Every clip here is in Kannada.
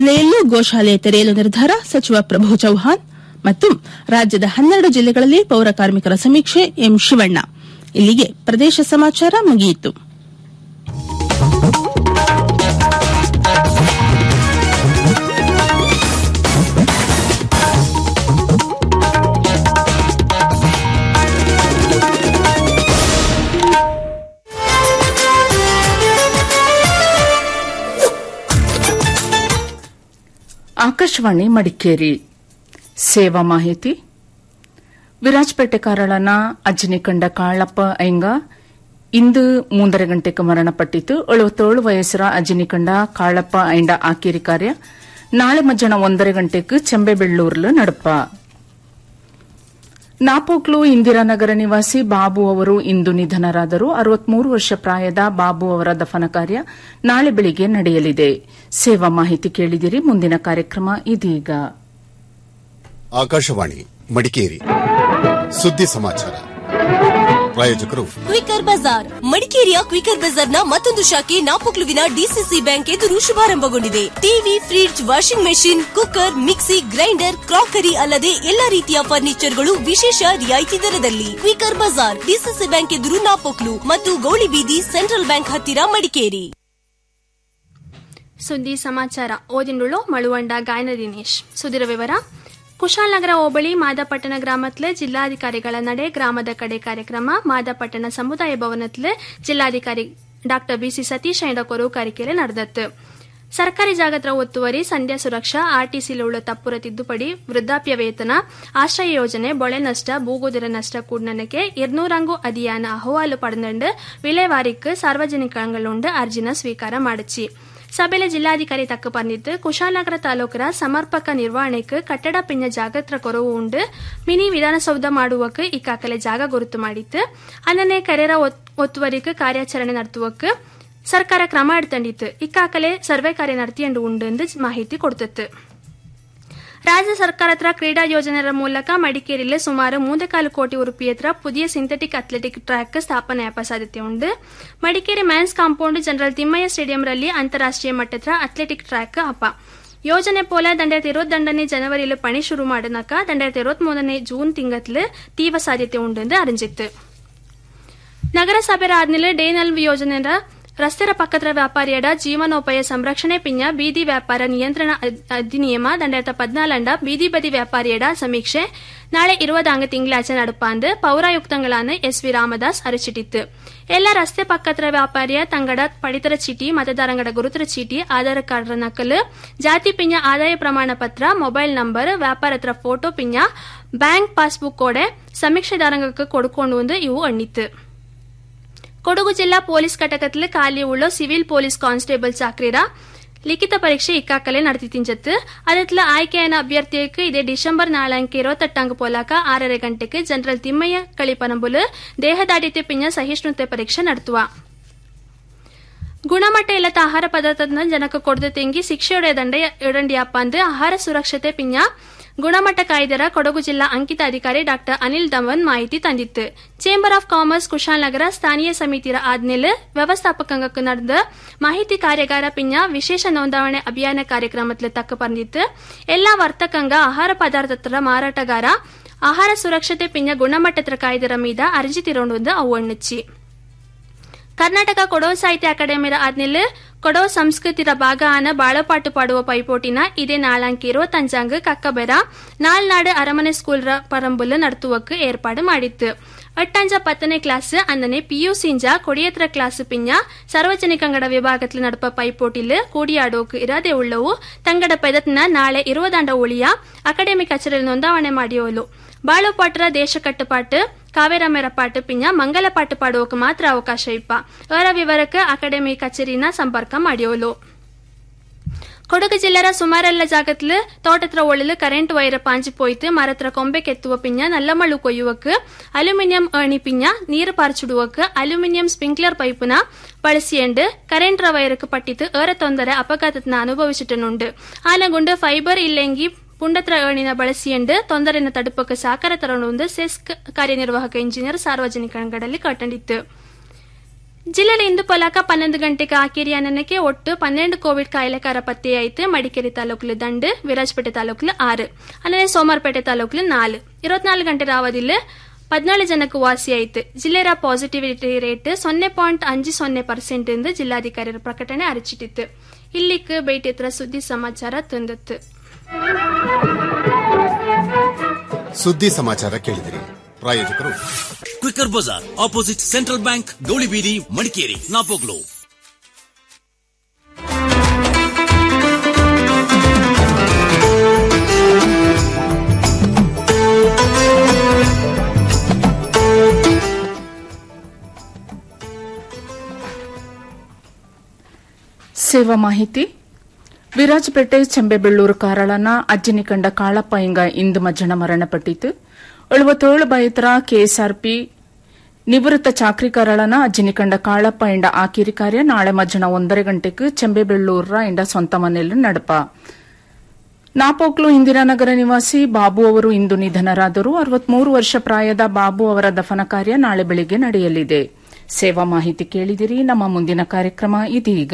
ಜಿಲ್ಲೆಯಲ್ಲೂ ಗೋಶಾಲೆ ತೆರೆಯಲು ನಿರ್ಧಾರ ಸಚಿವ ಪ್ರಭು ಚೌಹಾಣ್ ಮತ್ತು ರಾಜ್ಯದ ಹನ್ನೆರಡು ಜಿಲ್ಲೆಗಳಲ್ಲಿ ಪೌರ ಕಾರ್ಮಿಕರ ಸಮೀಕ್ಷೆ ಎಂ ಶಿವಣ್ಣ ಇಲ್ಲಿಗೆ ಪ್ರದೇಶ ಸಮಾಚಾರ ಮುಗಿಯಿತು ಆಕಾಶವಾಣಿ ಮಡಿಕೇರಿ ಸೇವಾ ಮಾಹಿತಿ ವಿರಾಜಪೇಟೆ ಕಾರಳನ ಅಜ್ಜಿನಿ ಕಂಡ ಕಾಳಪ್ಪ ಐಂಗ ಇಂದು ಮೂಂದರ ಗಂಟೆಗೆ ಮರಣಪಟ್ಟಿತು ಎಳುವತ್ತೇಳು ವಯಸ್ಸರ ಅಜ್ಜಿನಿ ಕಂಡ ಕಾಳಪ್ಪ ಐಂಡ ಆಕೇರಿ ಕಾರ್ಯ ನಾಳೆ ಮಧ್ಯಾಹ್ನ ಒಂದರ ಗಂಟೆಗೆ ಚೆಂಬೆಬೆಳ್ಳೂರ್ಲು ನಡಪ ನಾಪೋಕ್ಲು ಇಂದಿರಾನಗರ ನಿವಾಸಿ ಬಾಬು ಅವರು ಇಂದು ನಿಧನರಾದರು ಅರವತ್ಮೂರು ವರ್ಷ ಪ್ರಾಯದ ಬಾಬು ಅವರ ದಫನ ಕಾರ್ಯ ನಾಳೆ ಬೆಳಿಗ್ಗೆ ನಡೆಯಲಿದೆ ಸೇವಾ ಮಾಹಿತಿ ಕೇಳಿದಿರಿ ಮುಂದಿನ ಕಾರ್ಯಕ್ರಮ ಇದೀಗ ಆಕಾಶವಾಣಿ ಮಡಿಕೇರಿ ಸುದ್ದಿ ಸಮಾಚಾರ ಪ್ರಾಯೋಜಕರು ಕ್ವಿಕರ್ ಬಜಾರ್ ಮಡಿಕೇರಿಯ ಕ್ವಿಕರ್ ಬಜಾರ್ನ ಮತ್ತೊಂದು ಶಾಖೆ ನಾಪೊಕ್ಲುವಿನ ಡಿಸಿಸಿ ಬ್ಯಾಂಕ್ ಎದುರು ಶುಭಾರಂಭಗೊಂಡಿದೆ TV fridge washing machine cooker mixie grinder crockery ಅಲ್ಲದೆ ಎಲ್ಲಾ ರೀತಿಯ ಫರ್ನಿಚರ್ಗಳು ವಿಶೇಷ ರಿಯಾಯಿತಿ ದರದಲ್ಲಿ ಕ್ವಿಕರ್ ಬಜಾರ್ ಡಿಸಿಸಿ ಬ್ಯಾಂಕ್ ಎದುರು ನಾಪೊಕ್ಲು ಮತ್ತು ಗೌಳಿಬೀದಿ ಸೆಂಟ್ರಲ್ ಬ್ಯಾಂಕ್ ಹತ್ತಿರ ಮಡಿಕೇರಿ ಸುದ್ದಿ ಸಮಾಚಾರ ಓದಿನುಳ್ಳು ಮಳುವಂಡ ಗಾಯನ ದಿನೇಶ್ ಸುದ್ದಿರ ವಿವರ ಕುಶಾಲನಗರ ಹೋಬಳಿ ಮಾದಪಟ್ಟಣ ಗ್ರಾಮತ್ಲೆ ಜಿಲ್ಲಾಧಿಕಾರಿಗಳ ನಡೆ ಗ್ರಾಮದ ಕಡೆ ಕಾರ್ಯಕ್ರಮ ಮಾದಪಟ್ಟಣ ಸಮುದಾಯ ಭವನತ್ಲೆ ಜಿಲ್ಲಾಧಿಕಾರಿ ಡಾಕ್ಟರ್ ಬಿಸಿ ಸತೀಶ್ ಐಂಡ ಕೊರು ಕಾರಿಕೆಲೆ ನಡೆದತ್ತು ಸರ್ಕಾರಿ ಜಾಗತ್ರ ಒತ್ತುವರಿ ಸಂಧ್ಯಾ ಸುರಕ್ಷಾ ಆರ್ಟಿಸಿಲು ಉಳ್ಳ ತಪ್ಪುರ ತಿದ್ದುಪಡಿ ವೃದ್ಧಾಪ್ಯ ವೇತನ ಆಶ್ರಯ ಯೋಜನೆ ಬೊಳೆ ನಷ್ಟ ಭೂಗೋದಿರ ನಷ್ಟ ಕೂಡ್ನನಕ್ಕೆ ഇരുന്നൂറംಗು ಅಧಿಯಾನ ಅಹವಾಲು ಪಡೆದಂಡು ವಿಲೇವಾರಿಕ್ ಸಾರ್ವಜನಿಕങ്ങളുಂಡು ಅರ್ಜಿನ ಸ್ವೀಕಾರ ಮಾಡಿಚಿ ಸಭೆಲೆ ಜಿಲ್ಲಾಧಿಕಾರಿ ತಕ್ಕ പറഞ്ഞിട്ട് ಕುಶಾಲನಗರ ತಾಲೂಕರ ಸಮರ್ಪಕ ನಿರ್ವಹಣೆಗೆ ಕಟ್ಟಡ ಪಿಂಜ ಜಾಗತ್ರ ಕೊರವು ಉಂಡು ಮಿನಿ ವಿಧಾನಸೌಧ ಮಾಡುವಕ್ಕೆ ಇಕ್ಕಾಕಲೆ ಜಾಗ ಗುರುತು ಮಾಡಿತ್ತು ಅನ್ನನೆ ಕರೆರ ಒತ್ತುವರಿക്ക് ಕಾರ್ಯಾಚರಣೆ നടത്തുವಕ್ಕೆ ಸರ್ಕಾರ ಕ್ರಮ എടുത്തണ്ടിತ್ತು ಇಕ್ಕಾಕಲೆ ಸರ್ವೆ ಕಾರ್ಯ നടത്തിയണ്ട് ഉണ്ട് ಎಂದು ಮಾಹಿತಿ ಕೊಡ್ತಿತ್ತು ರಾಜ್ಯ ಸರ್ಕಾರ ಹತ್ರ ಕ್ರೀಡಾ ಯೋಜನೆಯ ಮೂಲಕ ಮಡಿಕೇರಿಯಲ್ಲಿ ಸುಮಾರು ಮೂರು ಕಾಲು ಕೋಟಿ ರೂಪಾಯಿ ಹತ್ರ ಪುದಿಯ ಸಿಂಥೆಟಿಕ್ ಅಥ್ಲೆಟಿಕ್ ಟ್ರ್ಯಾಕ್ ಸ್ಥಾಪನೆ ಆಪ ಸಾಧ್ಯತೆ ಉಂಟು Madikeri mans compound general Thimmaiah ಸ್ಟೇಡಿಯಂರಲ್ಲಿ ಅಂತಾರಾಷ್ಟ್ರೀಯ ಮಟ್ಟದ ಅಥ್ಲೆಟಿಕ್ ಟ್ರ್ಯಾಕ್ ಅಪ ಯೋಜನೆ ಪೋಲ ದಂಡಾಯಿರത്തി ഇരുപത്തിരണ്ടನೇ ಜನವರಿಯಲ್ಲಿ ಪಣಿ ಶುರು ಮಾಡಿನಕ ದಂಡಾಯಿರത്തി ഇരുപത്തിമൂന്നನೇ ಜೂನ್ ತಿಂಗತ್ಲು ತೀವ್ರ ಸಾಧ್ಯತೆ ಉಂಟು ಅರಿஞ்சிತ್ತು ನಗರಸಭೆ ಆದ್ಮೇಲೆ ಡೇ ನಲ್ವ್ ಯೋಜನೆಯ ರಸ್ತೆರ ಪಕ್ಕದ ವ್ಯಾಪಾರಿಯಡ ಜೀವನೋಪಾಯ ಸಂರಕ್ಷಣೆ ಪಿಂಜ ಬೀದಿ ವ್ಯಾಪಾರ ನಿಯಂತ್ರಣ ಅಧಿನಿಯಮ ದಂಡಾಯಿರത്തി പതിനാലണ്ട ബീതി ബതി വ്യാപാരിയുടെ സമീക്ഷೆ ನಾಳೆ ഇരുപതാംഗ തിങ്കളാഴ്ച നടപ്പാണ്ട് പൌരായുക്തങ്ങളാണ് എസ് വി ರಾಮದಾಸ್ ಅರಚಿಟ್ಟಿತ್ತು ಎಲ್ಲ ರಸ್ತೆ ಪಕ್ಕದ ವ್ಯಾಪಾರಿಯ ತಂಗಡ ಪಡಿತರ ಚೀಟಿ ಮತದಾರಂಗಡ ಗುರುತರ ಚೀಟಿ ಆಧಾರ್ ಕಾರ್ಡ್ ನಕಲು ಜಾತಿ ಪಿಂಜ ಆದಾಯ ಪ್ರಮಾಣ ಪತ್ರ ಮೊಬೈಲ್ ನಂಬರ್ ವ್ಯಾಪಾರತ್ರ ಫೋಟೋ ಪಿಂಜ ಬ್ಯಾಂಕ್ ಪಾಸ್ಬುಕ್ ಕೋಡೆ ಸಮೀಕ್ಷೆದಾರಂಗಕ್ಕೆ ಕೊಡ್ಕೊಂಡು ಒಂದು ಇವು ಅಣ್ಣಿತ್ತು ಕೊಡಗು ಜಿಲ್ಲಾ ಪೊಲೀಸ್ ಘಟಕത്തിൽ ಖಾಲಿയുള്ള ಸಿವಿಲ್ ಪೊಲೀಸ್ ಕಾನ್ಸ್ಟೇಬಲ್ ಚಾಕ್ರಿರ ಲಿಖಿತ ಪರೀಕ್ಷೆ ಇಕ್ಕಾಕಲೆ നടത്തിത്തിഞ്ചത്ത് അതിൽ ആയ്ക്കയാന അഭ്യർത്ഥിക്ക് ഇതേ ഡിസംബർ നാലാങ്ക് ഇരുപത്തെട്ടാങ്ക് പോലാക്ക ആറര ഗಂಟೆಗೆ ಜನರಲ್ ತಿಮ್ಮಯ್ಯ ಕಳಿಪನಂಬುಲು ದೇಹದಾಢ್ಯತೆ ಪಿಂಜ ಸಹಿಷ್ಣುತೆ ಪರೀಕ್ಷೆ ನಡೆಸುವ ಗುಣಮಟ್ಟ ಇಲ್ಲದ ಆಹಾರ ಪದಾರ್ಥದ ಜನಕ್ಕೆ ಕೊಡದ ತೆಂಗಿ ಶಿಕ್ಷೆಯೊಡೆ ದಂಡ ಇಡಂಡಿಯಪ್ಪ ಅಂದು ಆಹಾರ ಸುರಕ್ಷತೆ ಪಿಂಜ ಗುಣಮಟ್ಟ ಕಾಯ್ದೆರ ಕೊಡಗು ಜಿಲ್ಲಾ ಅಂಕಿತ ಅಧಿಕಾರಿ ಡಾಕ್ಟರ್ ಅನಿಲ್ ದಮನ್ ಮಾಹಿತಿ ತಂದಿತ್ತು ಚೇಂಬರ್ ಆಫ್ ಕಾಮರ್ಸ್ ಕುಶಾಲನಗರ ಸ್ಥಾನೀಯ ಸಮಿತಿರ ಆದ್ಮೇಲೆ ವ್ಯವಸ್ಥಾಪಕಂಗಕ್ಕೆ ನಡೆದ ಮಾಹಿತಿ ಕಾರ್ಯಾಗಾರ ಪಿಂಜ ವಿಶೇಷ ನೋಂದಾವಣೆ ಅಭಿಯಾನ ಕಾರ್ಯಕ್ರಮത്തിൽ ತಕ್ಕ പറഞ്ഞിತ್ತು ಎಲ್ಲಾ ವರ್ತಕಂಗ ಆಹಾರ ಪದಾರ್ಥದ ಮಾರಾಟಗಾರ ಆಹಾರ ಸುರಕ್ಷತೆ ಪಿಂಜ ಗುಣಮಟ್ಟದ ಕಾಯ್ದೆರ ಮೀದ ಅರ್ಜಿ ತಿರೋಂಡು ಅವು ಅಣ್ಣಚ್ಚಿ ಕರ್ನಾಟಕ ಕೊಡವ ಸಾಹಿತ್ಯ ಅಕಾಡೆಮಿರ ಆದ್ಮೇಲೆ ಕೊಡವ ಸಂಸ್ಕೃತಿರ ಭಾಗ ಆನ ಬಾಳಪಾಟು ಪಾಡುವ ಪೈಪೋಟಿನ ಇದೇ ನಾಳಂಕಿ ഇരുപത്തഞ്ചാങ്ക് കക്കബര നാൽനാട് അരമനെ സ്കൂൾ പറമ്പുല് നടത്തുവക്ക് ഏർപ്പാട് ಮಾಡಿತ್ತು എട്ടഞ്ച പത്തನೇ ക്ലാസ് അന്നനെ പി ಯು ಸಿಂಜ ಕೊಡಿಯತ್ರ ಕ್ಲಾಸ್ ಪಿಂಜ ಸಾರ್ವಜನಿಕಂಗಡ ವಿಭಾಗത്തിൽ നടപ്പ പൈപ്പോട്ടില് കൂടിയാടോക്ക് ഇരാതെ ഉള്ളವು ತಂಗಡ ಪೆದತ್ನ ನಾಳೆ ഇരുപതാണ്ട ಉಳಿಯ ಅಕಾಡೆಮಿ ಕಚೇರಿಯಲ್ಲಿ ನೋಂದಾವಣೆ ಮಾಡಿಯೋಲು ಬಾಳುಪಾಟ್ರ ದೇಶ ಕಟ್ಟುಪಾಟ್ ಕಾವೇರಮೇರ ಪಾಟ್ ಪಿಂಜ ಮಂಗಲ ಪಾಟ್ ಪಾಡುವಕ್ಕೆ ಮಾತ್ರ ಅವಕಾಶ ಇಪ್ಪ ಅವರ ವಿವರಕ್ಕೆ ಅಕಾಡೆಮಿ ಕಚೇರಿನ ಸಂಪರ್ಕ ಮಾಡಿಯೋಲು ಕೊಡಗು ಜಿಲ್ಲೆರ ಸುಮಾರೆಲ್ಲ ಜಾಗತ್ಲು ತೋಟತ್ರ ಒಳ್ಳಲು ಕರೆಂಟ್ ವೈರ ಪಾಂಚಿ ಪೋಯ್ತು ಮರತ್ರ ಕೊಂಬೆ ಕೆತ್ತುವ ಪಿಂಜ ನಲ್ಲ ಮಳ್ಳು ಕೊಯ್ಯುವಕ್ಕೆ ಅಲ್ಯೂಮಿನಿಯಂ ಏಣಿ ಪಿಂಜ ನೀರು ಪಾರ್ಚಿಡುವಕ್ಕೆ ಅಲ್ಯೂಮಿನಿಯಂ ಸ್ಪ್ರಿಂಕ್ಲರ್ ಪೈಪುನ ಬಳಸಿಯಂಡು ಕರೆಂಟ್ ವೈರಕ್ಕೆ ಪಟ್ಟಿತ್ತು ಏറെ ತೊಂದರೆ ಅಪಘಾತನ ಅನುಭವಿಸಿಟ್ಟನುಂಡು ಆನಗುಂಡು ಫೈಬರ್ ಇಲ್ಲೆಂಗಿ ಪುಂಡತ್ರ ಏಣಿನ ಬಳಸಿಯಂಡು ತೊಂದರೆನ ತಡುಪಕ್ಕೆ ಸಾಕಾರ ತರೊಂದು ಸೆಸ್ಕ್ ಕಾರ್ಯನಿರ್ವಾಹಕ ಇಂಜಿನಿಯರ್ ಸಾರ್ವಜನಿಕರಲ್ಲಿ ಕಟ್ಟಂಡಿತ್ತು ಜಿಲ್ಲೆಯಲ್ಲಿ ಇಂದು ಪೊಲಾಕ ಪನ್ನೊಂದು ಗಂಟೆಗೆ ಆಕೇರಿ ಅನ್ನಕ್ಕೆ ಒಟ್ಟು ಪನ್ನೆರಡು ಕೋವಿಡ್ ಕಾಯಿಲೆಕಾರ ಪತ್ತೆಯಾಯಿತು ಮಡಿಕೇರಿ ತಾಲೂಕಿಲು ದಂಡು ವಿರಾಜಪೇಟೆ ತಾಲೂಕಿಲು ಆರು ಅಲ್ಲದೆ ಸೋಮಾರ್ಪೇಟೆ ತಾಲೂಕಿಲು ನಾಲು ಇರುವತ್ನಾಲ್ಕು ಗಂಟೆ ಅವಧಿயில் ಪದ್ನಾಳು ಜನಕ್ಕೆ ವಾಸಿಯಾಯಿತು ಜಿಲ್ಲೆಯ ಪಾಸಿಟಿವಿಟಿ ರೇಟ್ ಸೊನ್ನೆ ಪಾಯಿಂಟ್ ಅಂಜು ಸೊನ್ನೆ ಪರ್ಸೆಂಟ್ ಎಂದು ಜಿಲ್ಲಾಧಿಕಾರಿಯರ ಪ್ರಕಟಣೆ ಅರಚಿಟ್ಟಿತ್ತು ಇಲ್ಲಿಕ್ ಭೇಟಿ ಹತ್ರ ಸುದ್ದಿ ಸಮಾಚಾರ ತಂದಿತ್ತು ಸುದ್ದಿ ಸಮಾಚಾರ ಕೇಳಿದಿರಿ ಪ್ರಾಯೋಜಕರು ಕ್ವಿಕರ್ ಬಜಾರ್ opposite central bank Gowlibeedi Madikeri Napoklu ಸೇವಾ ಮಾಹಿತಿ ವಿರಾಜಪೇಟೆ ಚೆಂಬೆಬೆಳ್ಳೂರು ಕಾರಳನ ಅಜ್ಜಿನಿ ಕಂಡ ಕಾಳಪ್ಪ ಇಂಗ ಇಂದು ಮಜ್ಜನ ಮರಣಪಟ್ಟಿತು ಎಳುವತ್ತೇಳು ಬೈತರ ಕೆಎಸ್ಆರ್ಪಿ ನಿವೃತ್ತ ಚಾಕ್ರಿಕಾರಳನ ಅಜ್ಜಿನಿ ಕಂಡ ಕಾಳಪ್ಪ ಇಂಡ ಆಕಿರಿ ಕಾರ್ಯ ನಾಳೆ ಮಜ್ಜನ ಒಂದரை ಗಂಟೆಗೆ ಚೆಂಬೆಬೆಳ್ಳೂರ ಇಂಡ ಸ್ವಂತ ಮನೆಯಲ್ಲಿ ನಡಪ ನಾಪೋಕ್ಲು ಇಂದಿರಾನಗರ ನಿವಾಸಿ ಬಾಬು ಅವರು ಇಂದು ನಿಧನರಾದರು ಅರವತ್ಮೂರು ವರ್ಷ ಪ್ರಾಯದ ಬಾಬು ಅವರ ದಫನ ಕಾರ್ಯ ನಾಳೆ ಬೆಳಿಗ್ಗೆ ನಡೆಯಲಿದೆ ಸೇವಾ ಮಾಹಿತಿ ಕೇಳಿದಿರಿ ನಮ್ಮ ಮುಂದಿನ ಕಾರ್ಯಕ್ರಮ ಇದೀಗ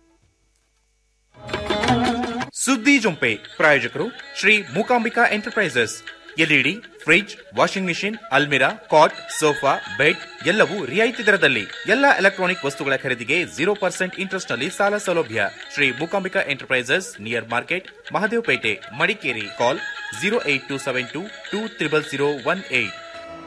ಸುದ್ದಿ ಜೊಂಪೆ ಪ್ರಾಯೋಜಕರು Shri Mookambika enterprises LED fridge washing machine ಅಲ್ಮಿರಾ ಕಾಟ್ ಸೋಫಾ ಬೆಡ್ ಎಲ್ಲವೂ ರಿಯಾಯಿತಿ ದರದಲ್ಲಿ ಎಲ್ಲ ಎಲೆಕ್ಟ್ರಾನಿಕ್ ವಸ್ತುಗಳ ಖರೀದಿಗೆ ಜೀರೋ ಪರ್ಸೆಂಟ್ ಇಂಟ್ರೆಸ್ಟ್ ನಲ್ಲಿ ಸಾಲ ಸೌಲಭ್ಯ Shri Mookambika enterprises near market Mahadevpet Madikeri call zero eight two seven two two triple zero one eight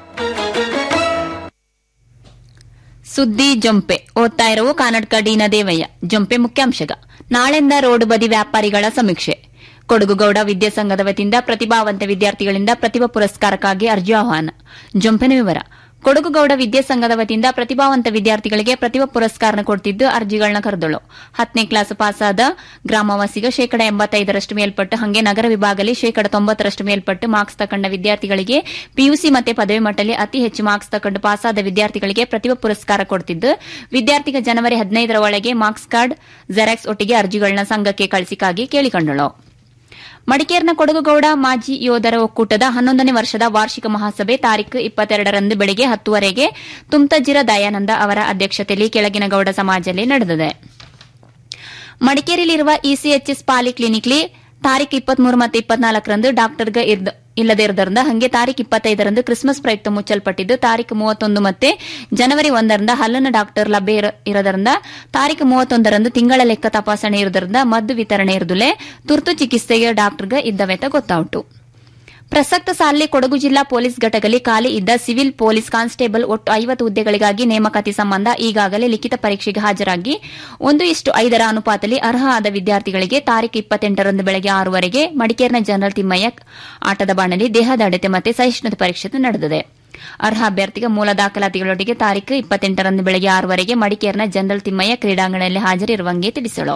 ಸುದ್ದಿ ಜೊಂಪೆ ಓದ್ತಾ ಇರುವ ಕಾನಡ್ಕ ಡಿನ ದೇವಯ್ಯ ಜೊಂಪೆ ಮುಖ್ಯಾಂಶಗ ನಾಳೆಂದ ರೋಡ್ ಬದಿ ವ್ಯಾಪಾರಿಗಳ ಸಮೀಕ್ಷೆ ಕೊಡಗುಗೌಡ ವಿದ್ಯಾಸಂಘದ ವತಿಯಿಂದ ಪ್ರತಿಭಾವಂತ ವಿದ್ಯಾರ್ಥಿಗಳಿಂದ ಪ್ರತಿಭಾ ಪುರಸ್ಕಾರಕ್ಕಾಗಿ ಅರ್ಜಿ ಆಹ್ವಾನ ಜೊಂಪೆನ ವಿವರ ಕೊಡಗುಗೌಡ ವಿದ್ಯಾಸಂಘದ ವತಿಯಿಂದ ಪ್ರತಿಭಾವಂತ ವಿದ್ಯಾರ್ಥಿಗಳಿಗೆ ಪ್ರತಿಭಾ ಪುರಸ್ಕಾರ ಕೊಡ್ತಿದ್ದು ಅರ್ಜಿಗಳನ್ನ ಕರೆದಳು ಹತ್ತನೇ ಕ್ಲಾಸ್ ಪಾಸಾದ ಗ್ರಾಮವಾಸಿಗ ಶೇಕಡ ಎಂಬತ್ತೈದರಷ್ಟು ಮೇಲ್ಪಟ್ಟು ಹಂಗೆ ನಗರ ವಿಭಾಗದಲ್ಲಿ ಶೇಕಡ ತೊಂಬತ್ತರಷ್ಟು ಮೇಲ್ಪಟ್ಟು ಮಾರ್ಕ್ಸ್ ತಕೊಂಡ ವಿದ್ಯಾರ್ಥಿಗಳಿಗೆ ಪಿಯುಸಿ ಮತ್ತೆ ಪದವಿ ಮಟ್ಟದಲ್ಲಿ ಅತಿ ಹೆಚ್ಚು ಮಾರ್ಕ್ಸ್ ತಕೊಂಡು ಪಾಸಾದ ವಿದ್ಯಾರ್ಥಿಗಳಿಗೆ ಪ್ರತಿಭಾ ಪುರಸ್ಕಾರ ಕೊಡ್ತಿದ್ದು ವಿದ್ಯಾರ್ಥಿಗ ಜನವರಿ ಹದಿನೈದರ ಒಳಗೆ ಮಾರ್ಕ್ಸ್ ಕಾರ್ಡ್ ಜೆರಾಕ್ಸ್ ಒಟ್ಟಿಗೆ ಅರ್ಜಿಗಳನ್ನ ಸಂಘಕ್ಕೆ ಕಳಿಸಿಕಾಗಿ ಕೇಳಿಕೊಂಡಳು ಮಡಿಕೇರಿನ ಕೊಡಗುಗೌಡ ಮಾಜಿ ಯೋಧರ ಒಕ್ಕೂಟದ ಹನ್ನೊಂದನೇ ವರ್ಷದ ವಾರ್ಷಿಕ ಮಹಾಸಭೆ ತಾರೀಖು ಇಪ್ಪತ್ತೆರಡರಂದು ಬೆಳಗ್ಗೆ ಹತ್ತುವರೆಗೆ ತುಮ್ತಜಿರ ದಯಾನಂದ ಅವರ ಅಧ್ಯಕ್ಷತೆಯಲ್ಲಿ ಕೆಳಗಿನ ಗೌಡ ಸಮಾಜದಲ್ಲಿ ನಡೆದಿದೆ ಮಡಿಕೇರಿಯಲ್ಲಿರುವ ಇಸಿಎಚ್ಎಸ್ ಪಾಲಿ ಕ್ಲಿನಿಕ್ಲಿ ತಾರೀಖು ಇಪ್ಪತ್ಮೂರು ಮತ್ತು ಇಪ್ಪತ್ನಾಲ್ಕರಂದು ಡಾಕ್ಟರ್ಗ ಇಲ್ಲದೆ ಇರೋದ್ರಿಂದ ಹಂಗೆ ತಾರೀಖು ಇಪ್ಪತ್ತೈದರಂದು ಕ್ರಿಸ್ಮಸ್ ಪ್ರಯುಕ್ತ ಮುಚ್ಚಲ್ಪಟ್ಟಿದ್ದು ತಾರೀಖು ಮೂವತ್ತೊಂದು ಮತ್ತೆ ಜನವರಿ ಒಂದರಿಂದ ಹಲ್ಲನ ಡಾಕ್ಟರ್ ಲಭ್ಯ ಇರೋದ್ರಿಂದ ತಾರೀಖು ಮೂವತ್ತೊಂದರಂದು ತಿಂಗಳ ಲೆಕ್ಕ ತಪಾಸಣೆ ಇರೋದ್ರಿಂದ ಮದ್ದು ವಿತರಣೆ ಇರುದುಲೆ ತುರ್ತು ಚಿಕಿತ್ಸೆಗೆ ಡಾಕ್ಟರ್ಗ ಇದ್ದವೆತ ಗೊತ್ತಾಯಿತು ಪ್ರಸಕ್ತ ಸಾಲಿನಲ್ಲಿ ಕೊಡಗು ಜಿಲ್ಲಾ ಪೊಲೀಸ್ ಘಟಕದಲ್ಲಿ ಖಾಲಿ ಇದ್ದ ಸಿವಿಲ್ ಪೊಲೀಸ್ ಕಾನ್ಸ್ಟೇಬಲ್ ಒಟ್ಟು ಐವತ್ತು ಹುದ್ದೆಗಳಿಗಾಗಿ ನೇಮಕಾತಿ ಸಂಬಂಧ ಈಗಾಗಲೇ ಲಿಖಿತ ಪರೀಕ್ಷೆಗೆ ಹಾಜರಾಗಿ ಒಂದು ಇಷ್ಟು ಐದರ ಅನುಪಾತದಲ್ಲಿ ಅರ್ಹ ಆದ ವಿದ್ಯಾರ್ಥಿಗಳಿಗೆ ತಾರೀಖು ಇಪ್ಪತ್ತೆಂಟರಂದು ಬೆಳಗ್ಗೆ ಆರೂವರೆಗೆ ಮಡಿಕೇರಿನ ಜನರಲ್ ತಿಮ್ಮಯ್ಯ ಆಟದ ಬಾಣಲಿ ದೇಹದ ಅಡತೆ ಮತ್ತು ಸಹಿಷ್ಣುತೆ ಪರೀಕ್ಷೆ ನಡೆದಿದೆ ಅರ್ಹ ಅಭ್ಯರ್ಥಿಗೆ ಮೂಲ ದಾಖಲಾತಿಗಳೊಟ್ಟಿಗೆ ತಾರೀಖು ಇಪ್ಪತ್ತೆಂಟರಂದು ಬೆಳಗ್ಗೆ ಆರೂವರೆಗೆ ಮಡಿಕೇರಿನ ಜನರಲ್ ತಿಮ್ಮಯ್ಯ ಕ್ರೀಡಾಂಗಣದಲ್ಲಿ ಹಾಜರಿರುವಂತೆ ತಿಳಿಸಲು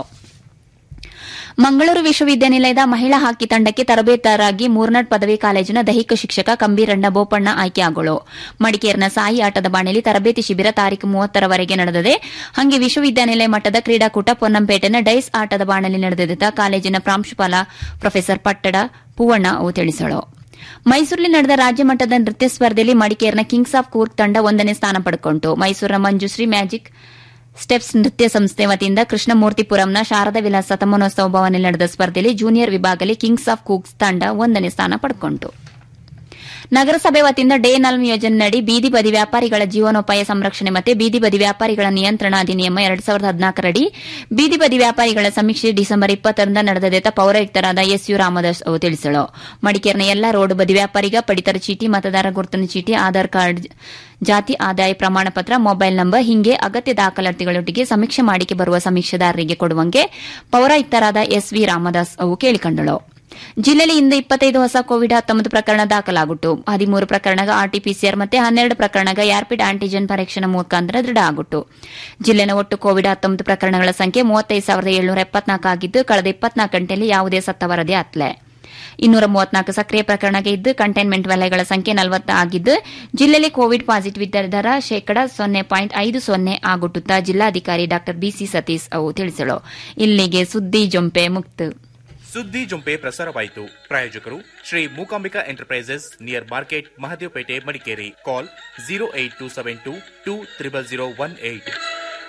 ಮಂಗಳೂರು ವಿಶ್ವವಿದ್ಯಾನಿಲಯದ ಮಹಿಳಾ ಹಾಕಿ ತಂಡಕ್ಕೆ ತರಬೇತರಾಗಿ ಮೂರ್ನಾಡ್ ಪದವಿ ಕಾಲೇಜಿನ ದೈಹಿಕ ಶಿಕ್ಷಕ ಕಂಬೀರಣ್ಣ ಬೋಪಣ್ಣ ಆಯ್ಕೆಯಾಗಳು ಮಡಿಕೇರಿನ ಸಾಯಿ ಆಟದ ಬಾಣೆಯಲ್ಲಿ ತರಬೇತಿ ಶಿಬಿರ ತಾರೀಕು ಮೂವತ್ತರವರೆಗೆ ನಡೆದಿದೆ ಹಂಗೆ ವಿಶ್ವವಿದ್ಯಾನಿಲಯ ಮಟ್ಟದ ಕ್ರೀಡಾಕೂಟ ಪೊನ್ನಂಪೇಟೆನ ಡೈಸ್ ಆಟದ ಬಾಣಲಿ ನಡೆದಿದ್ದ ಕಾಲೇಜಿನ ಪ್ರಾಂಶುಪಾಲ ಪ್ರೊಫೆಸರ್ ಪಟ್ಟಡ ಪೂವಣ್ಣ ಅವು ತಿಳಿಸಳು ಮೈಸೂರಿನಲ್ಲಿ ನಡೆದ ರಾಜ್ಯ ಮಟ್ಟದ ನೃತ್ಯ ಸ್ಪರ್ಧೆಯಲ್ಲಿ ಮಡಿಕೇರಿನ ಕಿಂಗ್ಸ್ ಆಫ್ ಕೂರ್ಗ್ ತಂಡ ಒಂದನೇ ಸ್ಥಾನ ಪಡ್ಕೊಂತು ಮೈಸೂರಿನ ಮಂಜುಶ್ರೀ ಮ್ಯಾಜಿಕ್ ಸ್ಟೆಪ್ಸ್ ನೃತ್ಯ ಸಂಸ್ಥೆ ವತಿಯಿಂದ ಕೃಷ್ಣಮೂರ್ತಿಪುರಂನ ಶಾರದಾ ವಿಲಾಸ ಶತಮಾನೋತ್ಸವ ಭವನದಲ್ಲಿ ನಡೆದ ಸ್ಪರ್ಧೆಯಲ್ಲಿ ಜೂನಿಯರ್ ವಿಭಾಗದಲ್ಲಿ ಕಿಂಗ್ಸ್ ಆಫ್ ಕೂಕ್ಸ್ ತಂಡ ಒಂದನೇ ಸ್ಥಾನ ಪಡ್ಕೊಂತು ನಗರಸಭೆ ವತಿಯಿಂದ ಡೇ ನಲ್ಮ್ ಯೋಜನೆಯಡಿ ಬೀದಿ ಬದಿ ವ್ಯಾಪಾರಿಗಳ ಜೀವನೋಪಾಯ ಸಂರಕ್ಷಣೆ ಮತ್ತು ಬೀದಿ ಬದಿ ವ್ಯಾಪಾರಿಗಳ ನಿಯಂತ್ರಣ ಅಧಿನಿಯಮ ಎರಡ್ ಸಾವಿರದ ಹದಿನಾಲ್ಕರಡಿ ಬೀದಿ ಬದಿ ವ್ಯಾಪಾರಿಗಳ ಸಮೀಕ್ಷೆ ಡಿಸೆಂಬರ್ ಇಪ್ಪತ್ತರಿಂದ ನಡೆದದೇತ ಪೌರಾಯುಕ್ತರಾದ ಎಸ್ ಯು ರಾಮದಾಸ್ ಅವರು ತಿಳಿಸಲು ಮಡಿಕೇರಿನ ಎಲ್ಲಾ ರೋಡ್ ಬದಿ ವ್ಯಾಪಾರಿಗ ಪಡಿತರ ಚೀಟಿ ಮತದಾರ ಗುರುತಿನ ಚೀಟಿ ಆಧಾರ್ ಕಾರ್ಡ್ ಜಾತಿ ಆದಾಯ ಪ್ರಮಾಣ ಪತ್ರ ಮೊಬೈಲ್ ನಂಬರ್ ಹಿಂಗೆ ಅಗತ್ಯ ದಾಖಲಾತಿಗಳೊಟ್ಟಿಗೆ ಸಮೀಕ್ಷೆ ಮಾಡಿಕೆ ಬರುವ ಸಮೀಕ್ಷೆದಾರರಿಗೆ ಕೊಡುವಂಗೆ ಪೌರಾಯುಕ್ತರಾದ ಎಸ್ ವಿ ರಾಮದಾಸ್ ಅವು ಕೇಳಿಕೊಂಡಳು ಜಿಲ್ಲೆಯಲ್ಲಿ ಇಂದು ಇಪ್ಪತ್ತೈದು ಹೊಸ ಕೋವಿಡ್ ಹತ್ತೊಂಬತ್ತು ಪ್ರಕರಣ ದಾಖಲಾಗುಟ್ಟು ಹದಿಮೂರು ಪ್ರಕರಣಗ ಆರ್ಟಿಪಿಸಿಆರ್ ಮತ್ತೆ ಹನ್ನೆರಡು ಪ್ರಕರಣಗ ರ್ಯಾಪಿಡ್ ಆಂಟಿಜೆನ್ ಪರೀಕ್ಷೆ ಮುಖಾಂತರ ದೃಢ ಆಗುಟ್ಟು ಜಿಲ್ಲೆನ ಒಟ್ಟು ಕೋವಿಡ್ ಹತ್ತೊಂಬತ್ತು ಪ್ರಕರಣಗಳ ಸಂಖ್ಯೆ ಮೂವತ್ತೈದು ಸಾವಿರದ ಏಳ್ನೂರ ಎಪ್ಪತ್ನಾಲ್ಕು ಆಗಿದ್ದು ಕಳೆದ ಇಪ್ಪತ್ನಾಲ್ಕು ಗಂಟೆಯಲ್ಲಿ ಯಾವುದೇ ಸತ್ತ ವರದಿ ಅತ್ಲೆ ಇನ್ನೂರ ಮೂವತ್ನಾಲ್ಕು ಸಕ್ರಿಯ ಪ್ರಕರಣಗೆ ಇದ್ದು ಕಂಟೈನ್ಮೆಂಟ್ ವಲಯಗಳ ಸಂಖ್ಯೆ ನಲವತ್ತ ಆಗಿದ್ದು ಜಿಲ್ಲೆಯಲ್ಲಿ ಕೋವಿಡ್ ಪಾಸಿಟಿವ್ ದರ ಶೇಕಡ ಸೊನ್ನೆ ಪಾಯಿಂಟ್ ಐದು ಸೊನ್ನೆ ಆಗುಟ್ಟುತ್ತಾ ಜಿಲ್ಲಾಧಿಕಾರಿ ಡಾ ಬಿಸಿ ಸತೀಶ್ ಅವು ತಿಳಿಸಲು ಇಲ್ಲಿಗೆ ಸುದ್ದಿ ಜೊಂಪೆ ಮುಕ್ತ ಸುದ್ದಿ ಜೊಂಪೆ ಪ್ರಸಾರವಾಯಿತು ಪ್ರಾಯೋಜಕರು Shri Mookambika enterprises near market Mahadevpet Madikeri call zero eight two seven two two triple zero one eight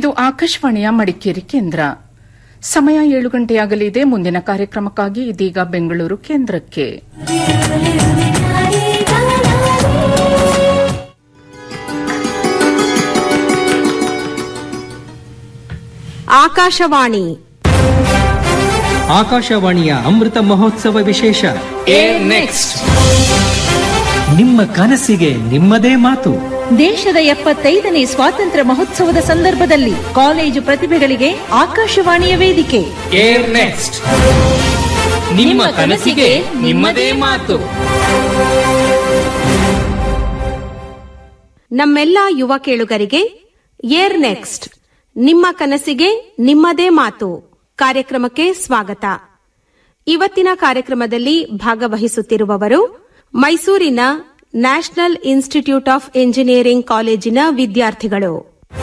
ಇದು ಆಕಾಶವಾಣಿಯ ಮಡಿಕೇರಿ ಕೇಂದ್ರ ಸಮಯ ಏಳು ಗಂಟೆಯಾಗಲಿದೆ ಮುಂದಿನ ಕಾರ್ಯಕ್ರಮಕ್ಕಾಗಿ ಇದೀಗ ಬೆಂಗಳೂರು ಕೇಂದ್ರಕ್ಕೆ ಆಕಾಶವಾಣಿ ಆಕಾಶವಾಣಿಯ ಅಮೃತ ಮಹೋತ್ಸವ ವಿಶೇಷ ಏರ್ ನೆಕ್ಸ್ಟ್ ನಿಮ್ಮ ಕನಸಿಗೆ ನಿಮ್ಮದೇ ಮಾತು ದೇಶದ ಎಪ್ಪತ್ತೈದನೇ ಸ್ವಾತಂತ್ರ್ಯ ಮಹೋತ್ಸವದ ಸಂದರ್ಭದಲ್ಲಿ ಕಾಲೇಜು ಪ್ರತಿಭೆಗಳಿಗೆ ಆಕಾಶವಾಣಿಯ ವೇದಿಕೆ ಏರ್ ನೆಕ್ಸ್ಟ್ ನಿಮ್ಮ ಕನಸಿಗೆ ನಿಮ್ಮದೇ ಮಾತು ನಮ್ಮೆಲ್ಲ ಯುವ ಕೇಳುಗರಿಗೆ ಏರ್ ನೆಕ್ಸ್ಟ್ ನಿಮ್ಮ ಕನಸಿಗೆ ನಿಮ್ಮದೇ ಮಾತು ಕಾರ್ಯಕ್ರಮಕ್ಕೆ ಸ್ವಾಗತ ಇವತ್ತಿನ ಕಾರ್ಯಕ್ರಮದಲ್ಲಿ ಭಾಗವಹಿಸುತ್ತಿರುವವರು ಮೈಸೂರಿನ ನ್ಯಾಷನಲ್ ಇನ್ಸ್ಟಿಟ್ಯೂಟ್ ಆಫ್ ಎಂಜಿನಿಯರಿಂಗ್ ಕಾಲೇಜಿನ ವಿದ್ಯಾರ್ಥಿಗಳು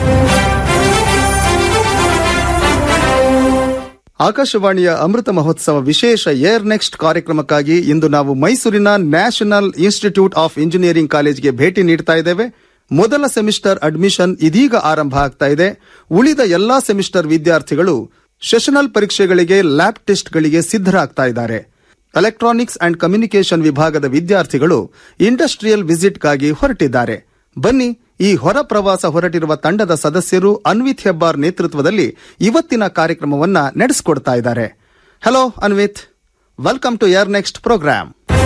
ಆಕಾಶವಾಣಿಯ ಅಮೃತ ಮಹೋತ್ಸವ ವಿಶೇಷ ಏರ್ ನೆಕ್ಸ್ಟ್ ಕಾರ್ಯಕ್ರಮಕ್ಕಾಗಿ ಇಂದು ನಾವು ಮೈಸೂರಿನ ನ್ಯಾಷನಲ್ ಇನ್ಸ್ಟಿಟ್ಯೂಟ್ ಆಫ್ ಇಂಜಿನಿಯರಿಂಗ್ ಕಾಲೇಜ್ಗೆ ಭೇಟಿ ನೀಡ್ತಾ ಇದ್ದೇವೆ ಮೊದಲ ಸೆಮಿಸ್ಟರ್ ಅಡ್ಮಿಷನ್ ಇದೀಗ ಆರಂಭ ಆಗ್ತಾ ಇದೆ ಉಳಿದ ಎಲ್ಲಾ ಸೆಮಿಸ್ಟರ್ ವಿದ್ಯಾರ್ಥಿಗಳು ಸೆಷನಲ್ ಪರೀಕ್ಷೆಗಳಿಗೆ ಲ್ಯಾಬ್ ಟೆಸ್ಟ್ಗಳಿಗೆ ಸಿದ್ಧರಾಗ್ತಾ ಇದ್ದಾರೆ ಎಲೆಕ್ಟ್ರಾನಿಕ್ಸ್ ಅಂಡ್ ಕಮ್ಯುನಿಕೇಷನ್ ವಿಭಾಗದ ವಿದ್ಯಾರ್ಥಿಗಳು ಇಂಡಸ್ಟ್ರಿಯಲ್ ವಿಸಿಟ್ಗಾಗಿ ಹೊರಟಿದ್ದಾರೆ ಬನ್ನಿ ಈ ಹೊರ ಪ್ರವಾಸ ಹೊರಟಿರುವ ತಂಡದ ಸದಸ್ಯರು ಅನ್ವಿತ್ ಹೆಬ್ಬಾರ್ ನೇತೃತ್ವದಲ್ಲಿ ಇವತ್ತಿನ ಕಾರ್ಯಕ್ರಮವನ್ನ ನಡೆಸಿಕೊಡ್ತಾ ಇದ್ದಾರೆ hello Anvith welcome to air next programme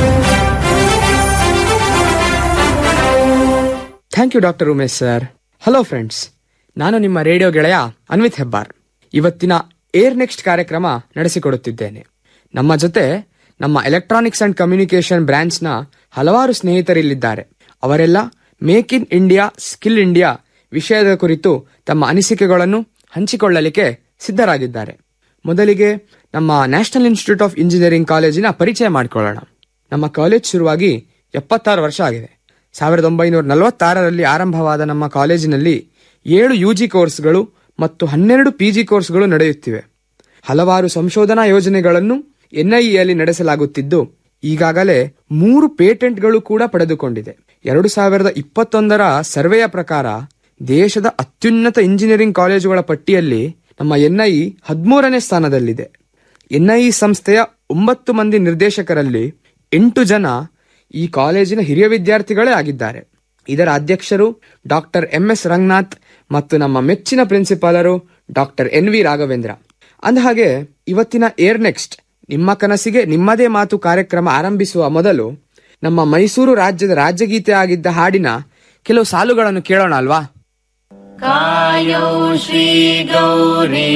thank you doctor Umesh sir hello friends ನಾನು ನಿಮ್ಮ ರೇಡಿಯೋ ಗೆಳೆಯ ಅನ್ವಿತ್ ಹೆಬ್ಬಾರ್ ಇವತ್ತಿನ ಏರ್ ನೆಕ್ಸ್ಟ್ ಕಾರ್ಯಕ್ರಮ ನಡೆಸಿಕೊಡುತ್ತಿದ್ದೇನೆ ನಮ್ಮ ಜೊತೆ ನಮ್ಮ ಎಲೆಕ್ಟ್ರಾನಿಕ್ಸ್ ಅಂಡ್ ಕಮ್ಯುನಿಕೇಷನ್ ಬ್ರಾಂಚ್ನ ಹಲವಾರು ಸ್ನೇಹಿತರಿಲ್ಲಿದ್ದಾರೆ ಅವರೆಲ್ಲ make in India skill India ವಿಷಯದ ಕುರಿತು ತಮ್ಮ ಅನಿಸಿಕೆಗಳನ್ನು ಹಂಚಿಕೊಳ್ಳಲಿಕ್ಕೆ ಸಿದ್ಧರಾಗಿದ್ದಾರೆ ಮೊದಲಿಗೆ ನಮ್ಮ ನ್ಯಾಷನಲ್ ಇನ್ಸ್ಟಿಟ್ಯೂಟ್ ಆಫ್ ಇಂಜಿನಿಯರಿಂಗ್ ಕಾಲೇಜಿನ ಪರಿಚಯ ಮಾಡಿಕೊಳ್ಳೋಣ ನಮ್ಮ ಕಾಲೇಜ್ ಶುರುವಾಗಿ ಎಪ್ಪತ್ತಾರು ವರ್ಷ ಆಗಿದೆ ಸಾವಿರದ ಒಂಬೈನೂರ ನಲವತ್ತಾರರಲ್ಲಿ ಆರಂಭವಾದ ನಮ್ಮ ಕಾಲೇಜಿನಲ್ಲಿ ಏಳು ಯುಜಿ ಕೋರ್ಸ್ಗಳು ಮತ್ತು ಹನ್ನೆರಡು ಪಿಜಿ ಕೋರ್ಸ್ಗಳು ನಡೆಯುತ್ತಿವೆ ಹಲವಾರು ಸಂಶೋಧನಾ ಯೋಜನೆಗಳನ್ನು ಎನ್ಐಇಯಲ್ಲಿ ನಡೆಸಲಾಗುತ್ತಿದ್ದು ಈಗಾಗಲೇ ಮೂರು ಪೇಟೆಂಟ್ಗಳು ಕೂಡ ಪಡೆದುಕೊಂಡಿದೆ ಎರಡು ಸಾವಿರದ ಇಪ್ಪತ್ತೊಂದರ ಸರ್ವೆಯ ಪ್ರಕಾರ ದೇಶದ ಅತ್ಯುನ್ನತ ಇಂಜಿನಿಯರಿಂಗ್ ಕಾಲೇಜುಗಳ ಪಟ್ಟಿಯಲ್ಲಿ ನಮ್ಮ ಎನ್ಐಇ ಹದಿಮೂರನೇ ಸ್ಥಾನದಲ್ಲಿದೆ ಎನ್ಐಇ ಸಂಸ್ಥೆಯ ಒಂಬತ್ತು ಮಂದಿ ನಿರ್ದೇಶಕರಲ್ಲಿ ಎಂಟು ಜನ ಈ ಕಾಲೇಜಿನ ಹಿರಿಯ ವಿದ್ಯಾರ್ಥಿಗಳೇ ಆಗಿದ್ದಾರೆ ಇದರ ಅಧ್ಯಕ್ಷರು ಡಾಕ್ಟರ್ ಎಂ ಎಸ್ ರಂಗನಾಥ್ ಮತ್ತು ನಮ್ಮ ಮೆಚ್ಚಿನ ಪ್ರಿನ್ಸಿಪಾಲರು ಡಾಕ್ಟರ್ ಎನ್ ವಿ ರಾಘವೇಂದ್ರ ಅಂದಹಾಗೆ ಇವತ್ತಿನ ಏರ್ ನೆಕ್ಸ್ಟ್ ನಿಮ್ಮ ಕನಸಿಗೆ ನಿಮ್ಮದೇ ಮಾತು ಕಾರ್ಯಕ್ರಮ ಆರಂಭಿಸುವ ಮೊದಲು ನಮ್ಮ ಮೈಸೂರು ರಾಜ್ಯದ ರಾಜ್ಯಗೀತೆ ಆಗಿದ್ದ ಹಾಡಿನ ಕೆಲವು ಸಾಲುಗಳನ್ನು ಕೇಳೋಣ ಅಲ್ವಾ कायौ श्रीगौरी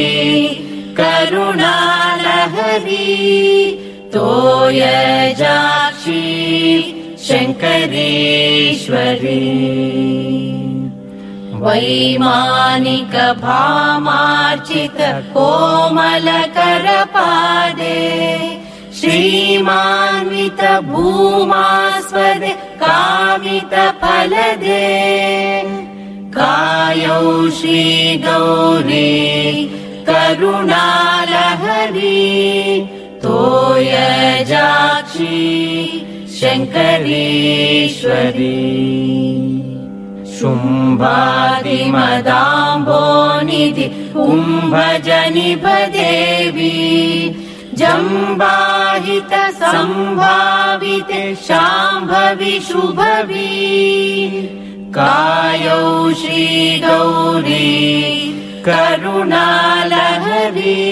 करुणालहरी तोयजाक्षी शङ्करेश्वरी वैमानिक भामार्चित कोमलकरपादे श्रीमान्वित भूमास्पदे कामित फलदे कायौ श्रीगौरी करुणालहरी तोयजाक्षी शङ्करेश्वरी शुम्भादिमदाम्बोनिधि कुम्भजनिभदेवी जम्बाहित सम्भाविते शाम्भवि शुभवी कायौ श्रीगौरी करुणालहरी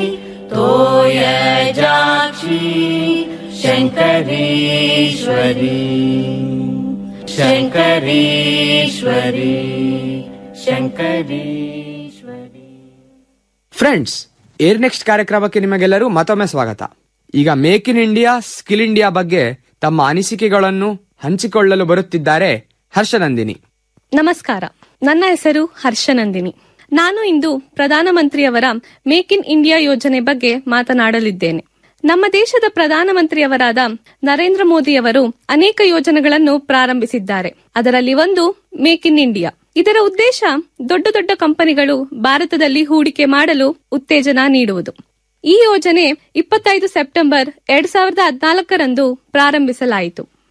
तोयजाक्षी शङ्करेश्वरी शङ्करेश्वरी शङ्करेश्वरी ಫ್ರೆಂಡ್ಸ್ ಏರ್ ನೆಕ್ಸ್ಟ್ ಕಾರ್ಯಕ್ರಮಕ್ಕೆ ನಿಮಗೆಲ್ಲರೂ ಮತ್ತೊಮ್ಮೆ ಸ್ವಾಗತ ಈಗ make in India skill India ಬಗ್ಗೆ ತಮ್ಮ ಅನಿಸಿಕೆಗಳನ್ನು ಹಂಚಿಕೊಳ್ಳಲು ಬರುತ್ತಿದ್ದಾರೆ ಹರ್ಷನಂದಿನಿ ನಮಸ್ಕಾರ ನನ್ನ ಹೆಸರು ಹರ್ಷನಂದಿನಿ ನಾನು ಇಂದು ಪ್ರಧಾನಮಂತ್ರಿಯವರ ಮೇಕ್ ಇನ್ ಇಂಡಿಯಾ ಯೋಜನೆ ಬಗ್ಗೆ ಮಾತನಾಡಲಿದ್ದೇನೆ ನಮ್ಮ ದೇಶದ ಪ್ರಧಾನಮಂತ್ರಿಯವರಾದ ನರೇಂದ್ರ ಮೋದಿಯವರು ಅನೇಕ ಯೋಜನೆಗಳನ್ನು ಪ್ರಾರಂಭಿಸಿದ್ದಾರೆ ಅದರಲ್ಲಿ ಒಂದು ಮೇಕ್ ಇನ್ ಇಂಡಿಯಾ ಇದರ ಉದ್ದೇಶ ದೊಡ್ಡ ದೊಡ್ಡ ಕಂಪನಿಗಳು ಭಾರತದಲ್ಲಿ ಹೂಡಿಕೆ ಮಾಡಲು ಉತ್ತೇಜನ ನೀಡುವುದು ಈ ಯೋಜನೆ ಇಪ್ಪತ್ತೈದು ಸೆಪ್ಟೆಂಬರ್ ಎರಡ್ ಸಾವಿರದ ಹದಿನಾಲ್ಕರಂದು ಪ್ರಾರಂಭಿಸಲಾಯಿತು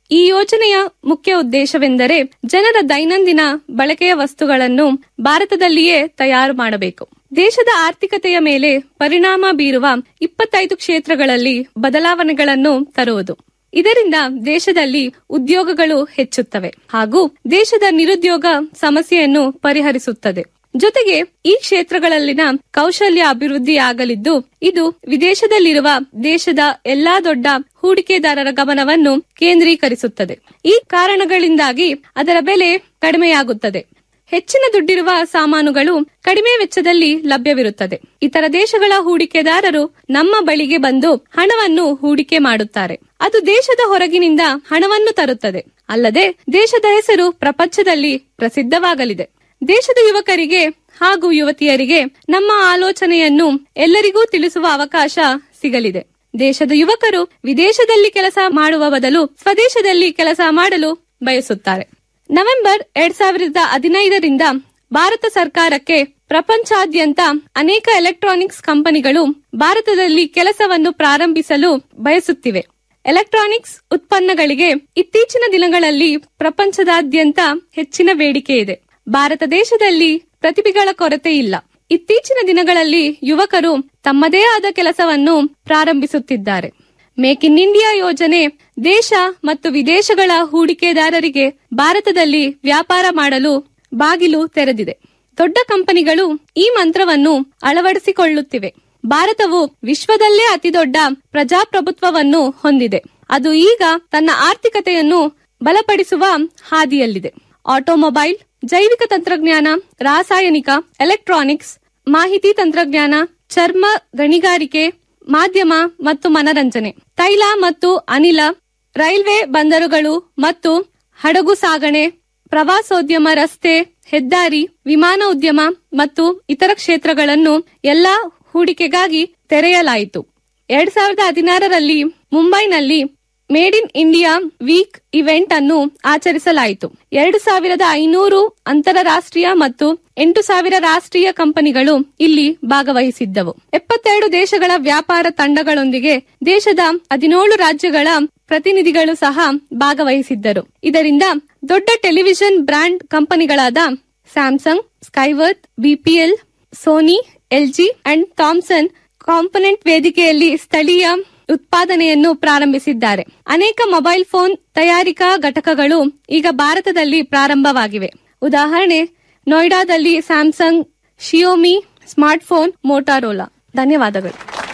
ಈ ಯೋಜನೆಯ ಮುಖ್ಯ ಉದ್ದೇಶವೆಂದರೆ ಜನರ ದೈನಂದಿನ ಬಳಕೆಯ ವಸ್ತುಗಳನ್ನು ಭಾರತದಲ್ಲಿಯೇ ತಯಾರು ಮಾಡಬೇಕು ದೇಶದ ಆರ್ಥಿಕತೆಯ ಮೇಲೆ ಪರಿಣಾಮ ಬೀರುವ ಇಪ್ಪತ್ತೈದು ಕ್ಷೇತ್ರಗಳಲ್ಲಿ ಬದಲಾವಣೆಗಳನ್ನು ತರುವುದು ಇದರಿಂದ ದೇಶದಲ್ಲಿ ಉದ್ಯೋಗಗಳು ಹೆಚ್ಚುತ್ತವೆ ಹಾಗೂ ದೇಶದ ನಿರುದ್ಯೋಗ ಸಮಸ್ಯೆಯನ್ನು ಪರಿಹರಿಸುತ್ತದೆ ಜೊತೆಗೆ ಈ ಕ್ಷೇತ್ರಗಳಲ್ಲಿನ ಕೌಶಲ್ಯ ಅಭಿವೃದ್ಧಿಯಾಗಲಿದ್ದು ಇದು ವಿದೇಶದಲ್ಲಿರುವ ದೇಶದ ಎಲ್ಲಾ ದೊಡ್ಡ ಹೂಡಿಕೆದಾರರ ಗಮನವನ್ನು ಕೇಂದ್ರೀಕರಿಸುತ್ತದೆ ಈ ಕಾರಣಗಳಿಂದಾಗಿ ಅದರ ಬೆಲೆ ಕಡಿಮೆಯಾಗುತ್ತದೆ ಹೆಚ್ಚಿನ ದುಡ್ಡಿರುವ ಸಾಮಾನುಗಳು ಕಡಿಮೆ ವೆಚ್ಚದಲ್ಲಿ ಲಭ್ಯವಿರುತ್ತದೆ ಇತರ ದೇಶಗಳ ಹೂಡಿಕೆದಾರರು ನಮ್ಮ ಬಳಿಗೆ ಬಂದು ಹಣವನ್ನು ಹೂಡಿಕೆ ಮಾಡುತ್ತಾರೆ ಅದು ದೇಶದ ಹೊರಗಿನಿಂದ ಹಣವನ್ನು ತರುತ್ತದೆ ಅಲ್ಲದೆ ದೇಶದ ಹೆಸರು ಪ್ರಪಂಚದಲ್ಲಿ ಪ್ರಸಿದ್ಧವಾಗಲಿದೆ ದೇಶದ ಯುವಕರಿಗೆ ಹಾಗೂ ಯುವತಿಯರಿಗೆ ನಮ್ಮ ಆಲೋಚನೆಯನ್ನು ಎಲ್ಲರಿಗೂ ತಿಳಿಸುವ ಅವಕಾಶ ಸಿಗಲಿದೆ ದೇಶದ ಯುವಕರು ವಿದೇಶದಲ್ಲಿ ಕೆಲಸ ಮಾಡುವ ಬದಲು ಸ್ವದೇಶದಲ್ಲಿ ಕೆಲಸ ಮಾಡಲು ಬಯಸುತ್ತಾರೆ ನವೆಂಬರ್ ಎರಡ್ ಸಾವಿರದ ಹದಿನೈದರಿಂದ ಭಾರತ ಸರ್ಕಾರಕ್ಕೆ ಪ್ರಪಂಚಾದ್ಯಂತ ಅನೇಕ ಎಲೆಕ್ಟ್ರಾನಿಕ್ಸ್ ಕಂಪನಿಗಳು ಭಾರತದಲ್ಲಿ ಕೆಲಸವನ್ನು ಪ್ರಾರಂಭಿಸಲು ಬಯಸುತ್ತಿವೆ ಎಲೆಕ್ಟ್ರಾನಿಕ್ಸ್ ಉತ್ಪನ್ನಗಳಿಗೆ ಇತ್ತೀಚಿನ ದಿನಗಳಲ್ಲಿ ಪ್ರಪಂಚದಾದ್ಯಂತ ಹೆಚ್ಚಿನ ಬೇಡಿಕೆ ಇದೆ ಭಾರತ ದೇಶದಲ್ಲಿ ಪ್ರತಿಭೆಗಳ ಕೊರತೆ ಇಲ್ಲ ಇತ್ತೀಚಿನ ದಿನಗಳಲ್ಲಿ ಯುವಕರು ತಮ್ಮದೇ ಆದ ಕೆಲಸವನ್ನು ಪ್ರಾರಂಭಿಸುತ್ತಿದ್ದಾರೆ ಮೇಕ್ ಇನ್ ಇಂಡಿಯಾ ಯೋಜನೆ ದೇಶ ಮತ್ತು ವಿದೇಶಗಳ ಹೂಡಿಕೆದಾರರಿಗೆ ಭಾರತದಲ್ಲಿ ವ್ಯಾಪಾರ ಮಾಡಲು ಬಾಗಿಲು ತೆರೆದಿದೆ ದೊಡ್ಡ ಕಂಪನಿಗಳು ಈ ಮಂತ್ರವನ್ನು ಅಳವಡಿಸಿಕೊಳ್ಳುತ್ತಿವೆ ಭಾರತವು ವಿಶ್ವದಲ್ಲೇ ಅತಿದೊಡ್ಡ ಪ್ರಜಾಪ್ರಭುತ್ವವನ್ನು ಹೊಂದಿದೆ ಅದು ಈಗ ತನ್ನ ಆರ್ಥಿಕತೆಯನ್ನು ಬಲಪಡಿಸುವ ಹಾದಿಯಲ್ಲಿದೆ ಆಟೋಮೊಬೈಲ್ ಜೈವಿಕ ತಂತ್ರಜ್ಞಾನ ರಾಸಾಯನಿಕ ಎಲೆಕ್ಟ್ರಾನಿಕ್ಸ್ ಮಾಹಿತಿ ತಂತ್ರಜ್ಞಾನ ಚರ್ಮ ಗಣಿಗಾರಿಕೆ ಮಾಧ್ಯಮ ಮತ್ತು ಮನರಂಜನೆ ತೈಲ ಮತ್ತು ಅನಿಲ ರೈಲ್ವೆ ಬಂದರುಗಳು ಮತ್ತು ಹಡಗು ಸಾಗಣೆ ಪ್ರವಾಸೋದ್ಯಮ ರಸ್ತೆ ಹೆದ್ದಾರಿ ವಿಮಾನ ಉದ್ಯಮ ಮತ್ತು ಇತರ ಕ್ಷೇತ್ರಗಳನ್ನು ಎಲ್ಲಾ ಹೂಡಿಕೆಗಾಗಿ ತೆರೆಯಲಾಯಿತು ಎರಡ್ ಸಾವಿರದ ಹದಿನಾರರಲ್ಲಿ ಮುಂಬೈನಲ್ಲಿ made in India week event ಅನ್ನು ಆಚರಿಸಲಾಯಿತು ಎರಡು ಸಾವಿರದ ಐನೂರು ಅಂತಾರಾಷ್ಟ್ರೀಯ ಮತ್ತು ಎಂಟು ಸಾವಿರ ರಾಷ್ಟ್ರೀಯ ಕಂಪನಿಗಳು ಇಲ್ಲಿ ಭಾಗವಹಿಸಿದ್ದವು ಎಪ್ಪತ್ತೆರಡು ದೇಶಗಳ ವ್ಯಾಪಾರ ತಂಡಗಳೊಂದಿಗೆ ದೇಶದ ಹದಿನೇಳು ರಾಜ್ಯಗಳ ಪ್ರತಿನಿಧಿಗಳು ಸಹ ಭಾಗವಹಿಸಿದ್ದರು ಇದರಿಂದ ದೊಡ್ಡ ಟೆಲಿವಿಷನ್ ಬ್ರಾಂಡ್ ಕಂಪನಿಗಳಾದ Samsung Skyworth BPL Sony LG and Thomson component ವೇದಿಕೆಯಲ್ಲಿ ಸ್ಥಳೀಯ ಉತ್ಪಾದನೆಯನ್ನು ಪ್ರಾರಂಭಿಸಿದ್ದಾರೆ ಅನೇಕ ಮೊಬೈಲ್ ಫೋನ್ ತಯಾರಿಕಾ ಘಟಕಗಳು ಈಗ ಭಾರತದಲ್ಲಿ ಪ್ರಾರಂಭವಾಗಿವೆ ಉದಾಹರಣೆ ನೋಯ್ಡಾದಲ್ಲಿ ಸ್ಯಾಮ್ಸಂಗ್ ಶಿಯೋಮಿ ಸ್ಮಾರ್ಟ್ಫೋನ್ ಮೋಟಾರೋಲಾ ಧನ್ಯವಾದಗಳು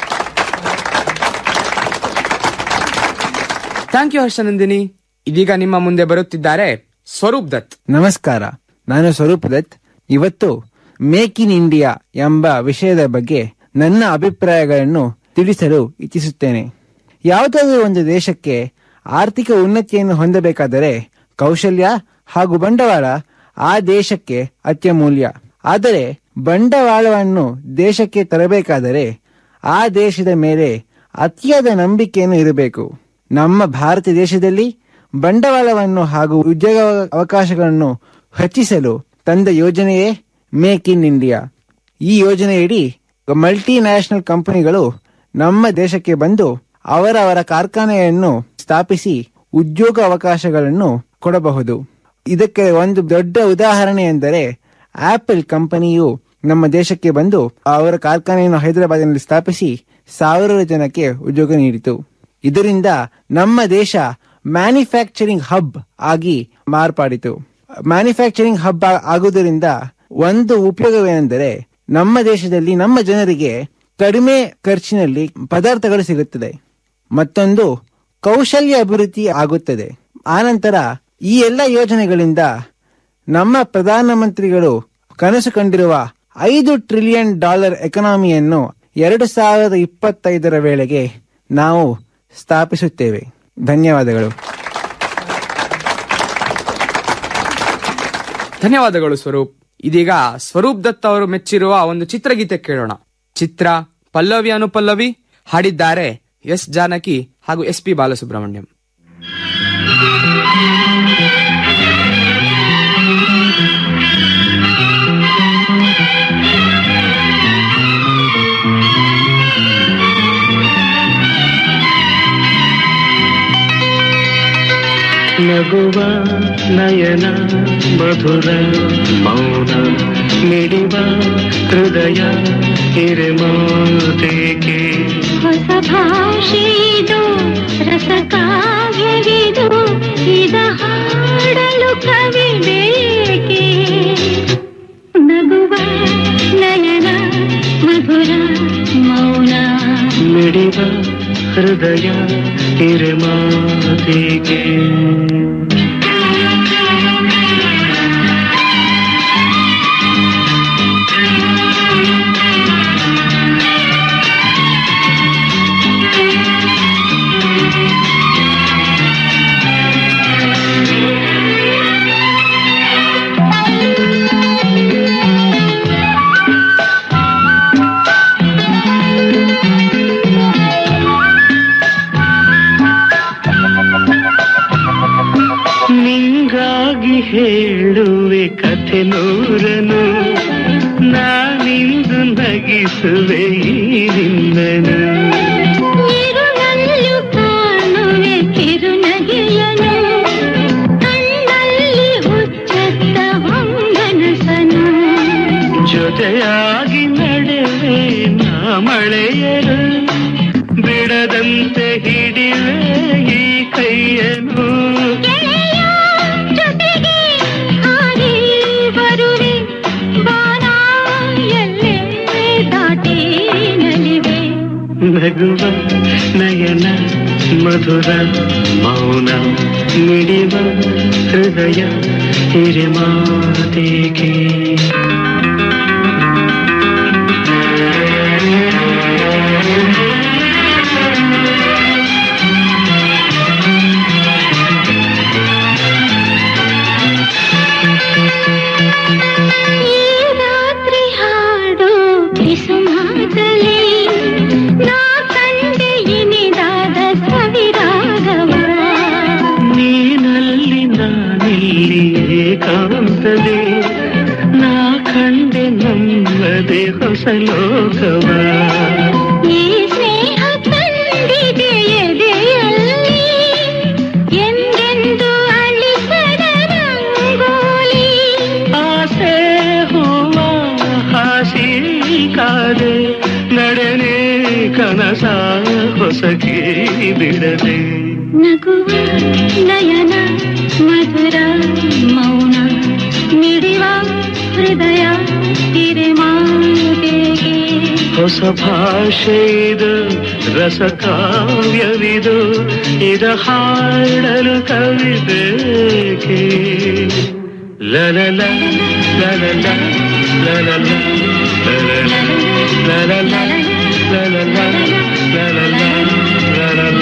ಥ್ಯಾಂಕ್ ಯು ಹರ್ಷನಂದಿನಿ ಇದೀಗ ನಿಮ್ಮ ಮುಂದೆ ಬರುತ್ತಿದ್ದಾರೆ ಸ್ವರೂಪ್ ದತ್ ನಮಸ್ಕಾರ ನಾನು ಸ್ವರೂಪ್ ದತ್ ಇವತ್ತು ಮೇಕ್ ಇನ್ ಇಂಡಿಯಾ ಎಂಬ ವಿಷಯದ ಬಗ್ಗೆ ನನ್ನ ಅಭಿಪ್ರಾಯಗಳನ್ನು ತಿಳಿಸಲು ಇಚ್ಛಿಸುತ್ತೇನೆ ಯಾವುದಾದರೂ ಒಂದು ದೇಶಕ್ಕೆ ಆರ್ಥಿಕ ಉನ್ನತಿಯನ್ನು ಹೊಂದಬೇಕಾದರೆ ಕೌಶಲ್ಯ ಹಾಗೂ ಬಂಡವಾಳ ಆ ದೇಶಕ್ಕೆ ಅತ್ಯಮೂಲ್ಯ ಆದರೆ ಬಂಡವಾಳವನ್ನು ದೇಶಕ್ಕೆ ತರಬೇಕಾದರೆ ಆ ದೇಶದ ಮೇಲೆ ಅತಿಯಾದ ನಂಬಿಕೆಯನ್ನು ಇರಬೇಕು ನಮ್ಮ ಭಾರತ ದೇಶದಲ್ಲಿ ಬಂಡವಾಳವನ್ನು ಹಾಗೂ ಉದ್ಯೋಗ ಅವಕಾಶಗಳನ್ನು ಹೆಚ್ಚಿಸಲು ತಂದ ಯೋಜನೆಯೇ ಮೇಕ್ ಇನ್ ಇಂಡಿಯಾ ಈ ಯೋಜನೆಯಡಿ ಮಲ್ಟಿ ನ್ಯಾಷನಲ್ ಕಂಪನಿಗಳು ನಮ್ಮ ದೇಶಕ್ಕೆ ಬಂದು ಅವರವರ ಕಾರ್ಖಾನೆಯನ್ನು ಸ್ಥಾಪಿಸಿ ಉದ್ಯೋಗ ಅವಕಾಶಗಳನ್ನು ಕೊಡಬಹುದು ಇದಕ್ಕೆ ಒಂದು ದೊಡ್ಡ ಉದಾಹರಣೆ ಎಂದರೆ ಆಪಲ್ ಕಂಪನಿಯು ನಮ್ಮ ದೇಶಕ್ಕೆ ಬಂದು ಅವರ ಕಾರ್ಖಾನೆಯನ್ನು ಹೈದರಾಬಾದ್ನಲ್ಲಿ ಸ್ಥಾಪಿಸಿ ಸಾವಿರಾರು ಜನಕ್ಕೆ ಉದ್ಯೋಗ ನೀಡಿತು ಇದರಿಂದ ನಮ್ಮ ದೇಶ ಮ್ಯಾನುಫ್ಯಾಕ್ಚರಿಂಗ್ ಹಬ್ ಆಗಿ ಮಾರ್ಪಾಡಿತು ಮ್ಯಾನುಫ್ಯಾಕ್ಚರಿಂಗ್ ಹಬ್ ಆಗುವುದರಿಂದ ಒಂದು ಉಪಯೋಗವೇನೆಂದರೆ ನಮ್ಮ ದೇಶದಲ್ಲಿ ನಮ್ಮ ಜನರಿಗೆ ಕಡಿಮೆ ಖರ್ಚಿನಲ್ಲಿ ಪದಾರ್ಥಗಳು ಸಿಗುತ್ತದೆ ಮತ್ತೊಂದು ಕೌಶಲ್ಯ ಅಭಿವೃದ್ಧಿ ಆಗುತ್ತದೆ ಆನಂತರ ಈ ಎಲ್ಲ ಯೋಜನೆಗಳಿಂದ ನಮ್ಮ ಪ್ರಧಾನಮಂತ್ರಿಗಳು ಕನಸು ಕಂಡಿರುವ ಐದು ಟ್ರಿಲಿಯನ್ ಡಾಲರ್ ಎಕನಾಮಿಯನ್ನು ಎರಡು ಸಾವಿರದ ಇಪ್ಪತ್ತೈದರ ವೇಳೆಗೆ ನಾವು ಸ್ಥಾಪಿಸುತ್ತೇವೆ ಧನ್ಯವಾದಗಳು ಧನ್ಯವಾದಗಳು ಸ್ವರೂಪ್ ಇದೀಗ ಸ್ವರೂಪ್ ದತ್ ಅವರು ಮೆಚ್ಚಿರುವ ಒಂದು ಚಿತ್ರಗೀತೆ ಕೇಳೋಣ ಚಿತ್ರ ಪಲ್ಲವಿ ಅನುಪಲ್ಲವಿ ಹಾಡಿದ್ದಾರೆ ಎಸ್ ಜಾನಕಿ ಹಾಗೂ ಎಸ್ ಪಿ ಬಾಲಸುಬ್ರಹ್ಮಣ್ಯಂ ನಗುವ ನಯನ ಮಧುರ ಮೌನ ಮಿಡಿವ ಹೃದಯ ಹಿರೆಮಾತೇಕೆ ಹೊಸ ಭಾಷೆಯಿದು ರಸಕಾವ್ಯವಿದು ಇದ ಹಾಡಲು ಕವಿ ಬೇಕೆ ನಗುವ ನಯನ ಮಧುರ ಮೌನ ಮಿಡಿವ ಹೃದಯ ಹಿರೆಮಾತೇಕೆ ನಿಂಗಾಗಿ ಹೇಳುವೆ ಕಥೆ ನೂರನು ನಾನಿಂದು ನಗಿಸುವೆ ಈ ನಿನ್ನನು ಇರುಳಲ್ಲೂ ಕಾಣುವೆ ಕಿರುನಗೆಯನು ಕಣ್ಣಲ್ಲಿ ಹುಚ್ಚತ್ತ ಹೊಂಗನಸನು ಜೊತೆಯಾಗಿ ನಡೆವೆ ನಾ ಮಳೆಯರು ಬಿಡದಂತೆ ಹಿಡಿವೆ ಈ ಕೈಯನು ಜೊತೆಗೆ ಹಾರಿ ಬರುವೆ ಬಾನ ಎಲ್ಲೇ ದಾಟಿ ನಲಿವೆ ನಗುವ ನಯನ ಮಧುರ ಮೌನ ಮಿಡಿವ ಹೃದಯ ಹಿರಿಮಾತೇಕೆ ಈ ರಾತ್ರಿ ಹಾಡು ಕಿಸುಮಾತಲಿ ನಾ ಕಂಡೆ ಇನಿದಾದ ಸವಿರಾಗವ ನೀನಲ್ಲಿ ನಾನಿಲ್ಲಿ ಏಕಾಂತದೆ ನಾ ಕಂಡೆ ನಮ್ಮದೆ ಹೊಸ ಲೋಕವ ಈ ಸ್ನೇಹ ತಂದಿದೆ ಎದೆಯಲ್ಲಿ ಎಂದೆಂದು ಅಳಿಸದ ರಂಗೋಲಿ ಆಸೆ ಹೂವ ಹಾಸಿ ಕಾದೆ ನಡೆನೆ ಕನಸ ಹೊಸಕಿ ಬಿಡದೆ ನಗುವ ನಯನ ಮಧುರ ಮೌನ ಮಿಡಿವ ಹೃದಯ ಹಿರಿಮಾತೆಗೆ ಹೊಸ ಭಾಷೆ ಇದು ರಸ ಕಾವ್ಯವಿದು ಇದ ಹಾಡಲು ಕವಿಬೇಕೆ ಲಲಲ ಲಲಲ ಲಲಲ ಲಲಲ ಲಲಲ ಲಲಲ ಲಲಲ ಲಲಲ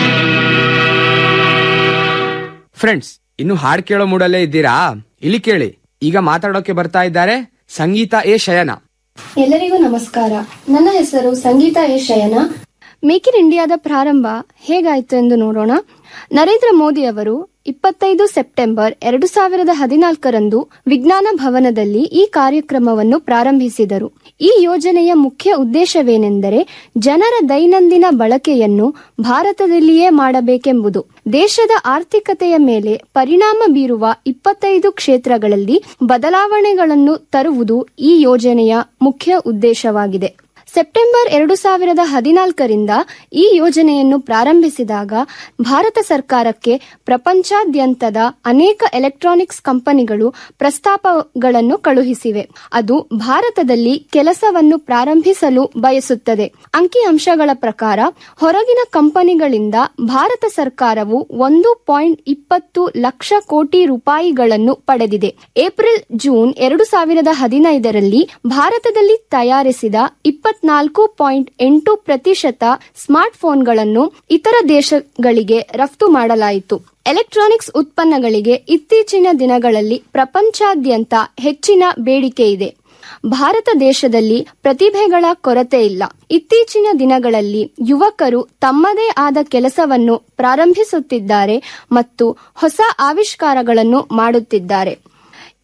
ಫ್ರೆಂಡ್ಸ್ ಇನ್ನು ಹಾಡ್ ಕೇಳೋ ಮೂಡಲ್ಲೇ ಇದ್ದೀರಾ ಇಲ್ಲಿ ಕೇಳಿ ಈಗ ಮಾತಾಡೋಕೆ ಬರ್ತಾ ಇದ್ದಾರೆ ಸಂಗೀತ ಎ ಶಯನ ಎಲ್ಲರಿಗೂ ನಮಸ್ಕಾರ ನನ್ನ ಹೆಸರು ಸಂಗೀತ ಎ ಶಯನ ಮೇಕ್ ಇನ್ ಇಂಡಿಯಾದ ಪ್ರಾರಂಭ ಹೇಗಾಯಿತು ಎಂದು ನೋಡೋಣ ನರೇಂದ್ರ ಮೋದಿ ಅವರು ಇಪ್ಪತ್ತೈದು ಸೆಪ್ಟೆಂಬರ್ ಎರಡು ಸಾವಿರದ ಹದಿನಾಲ್ಕರಂದು ವಿಜ್ಞಾನ ಭವನದಲ್ಲಿ ಈ ಕಾರ್ಯಕ್ರಮವನ್ನು ಪ್ರಾರಂಭಿಸಿದರು ಈ ಯೋಜನೆಯ ಮುಖ್ಯ ಉದ್ದೇಶವೇನೆಂದರೆ ಜನರ ದೈನಂದಿನ ಬಳಕೆಯನ್ನು ಭಾರತದಲ್ಲಿಯೇ ಮಾಡಬೇಕೆಂಬುದು ದೇಶದ ಆರ್ಥಿಕತೆಯ ಮೇಲೆ ಪರಿಣಾಮ ಬೀರುವ ಇಪ್ಪತ್ತೈದು ಕ್ಷೇತ್ರಗಳಲ್ಲಿ ಬದಲಾವಣೆಗಳನ್ನು ತರುವುದು ಈ ಯೋಜನೆಯ ಮುಖ್ಯ ಉದ್ದೇಶವಾಗಿದೆ ಸೆಪ್ಟೆಂಬರ್ ಎರಡು ಸಾವಿರದ ಹದಿನಾಲ್ಕರಿಂದ ಈ ಯೋಜನೆಯನ್ನು ಪ್ರಾರಂಭಿಸಿದಾಗ ಭಾರತ ಸರ್ಕಾರಕ್ಕೆ ಪ್ರಪಂಚಾದ್ಯಂತದ ಅನೇಕ ಎಲೆಕ್ಟ್ರಾನಿಕ್ಸ್ ಕಂಪನಿಗಳು ಪ್ರಸ್ತಾಪಗಳನ್ನು ಕಳುಹಿಸಿವೆ ಅದು ಭಾರತದಲ್ಲಿ ಕೆಲಸವನ್ನು ಪ್ರಾರಂಭಿಸಲು ಬಯಸುತ್ತದೆ ಅಂಕಿಅಂಶಗಳ ಪ್ರಕಾರ ಹೊರಗಿನ ಕಂಪನಿಗಳಿಂದ ಭಾರತ ಸರ್ಕಾರವು ಒಂದು ಪಾಯಿಂಟ್ ಇಪ್ಪತ್ತು ಲಕ್ಷ ಕೋಟಿ ರೂಪಾಯಿಗಳನ್ನು ಪಡೆದಿದೆ ಏಪ್ರಿಲ್ ಜೂನ್ ಎರಡು ಸಾವಿರದ ಹದಿನೈದರಲ್ಲಿ ಭಾರತದಲ್ಲಿ ತಯಾರಿಸಿದ ಇಪ್ಪತ್ನಾಲ್ಕು ಪಾಯಿಂಟ್ ಎಂಟು ಪ್ರತಿಶತ ಸ್ಮಾರ್ಟ್ ಫೋನ್ಗಳನ್ನು ಇತರ ದೇಶಗಳಿಗೆ ರಫ್ತು ಮಾಡಲಾಯಿತು ಎಲೆಕ್ಟ್ರಾನಿಕ್ಸ್ ಉತ್ಪನ್ನಗಳಿಗೆ ಇತ್ತೀಚಿನ ದಿನಗಳಲ್ಲಿ ಪ್ರಪಂಚಾದ್ಯಂತ ಹೆಚ್ಚಿನ ಬೇಡಿಕೆ ಇದೆ ಭಾರತ ದೇಶದಲ್ಲಿ ಪ್ರತಿಭೆಗಳ ಕೊರತೆ ಇಲ್ಲ ಇತ್ತೀಚಿನ ದಿನಗಳಲ್ಲಿ ಯುವಕರು ತಮ್ಮದೇ ಆದ ಕೆಲಸವನ್ನು ಪ್ರಾರಂಭಿಸುತ್ತಿದ್ದಾರೆ ಮತ್ತು ಹೊಸ ಆವಿಷ್ಕಾರಗಳನ್ನು ಮಾಡುತ್ತಿದ್ದಾರೆ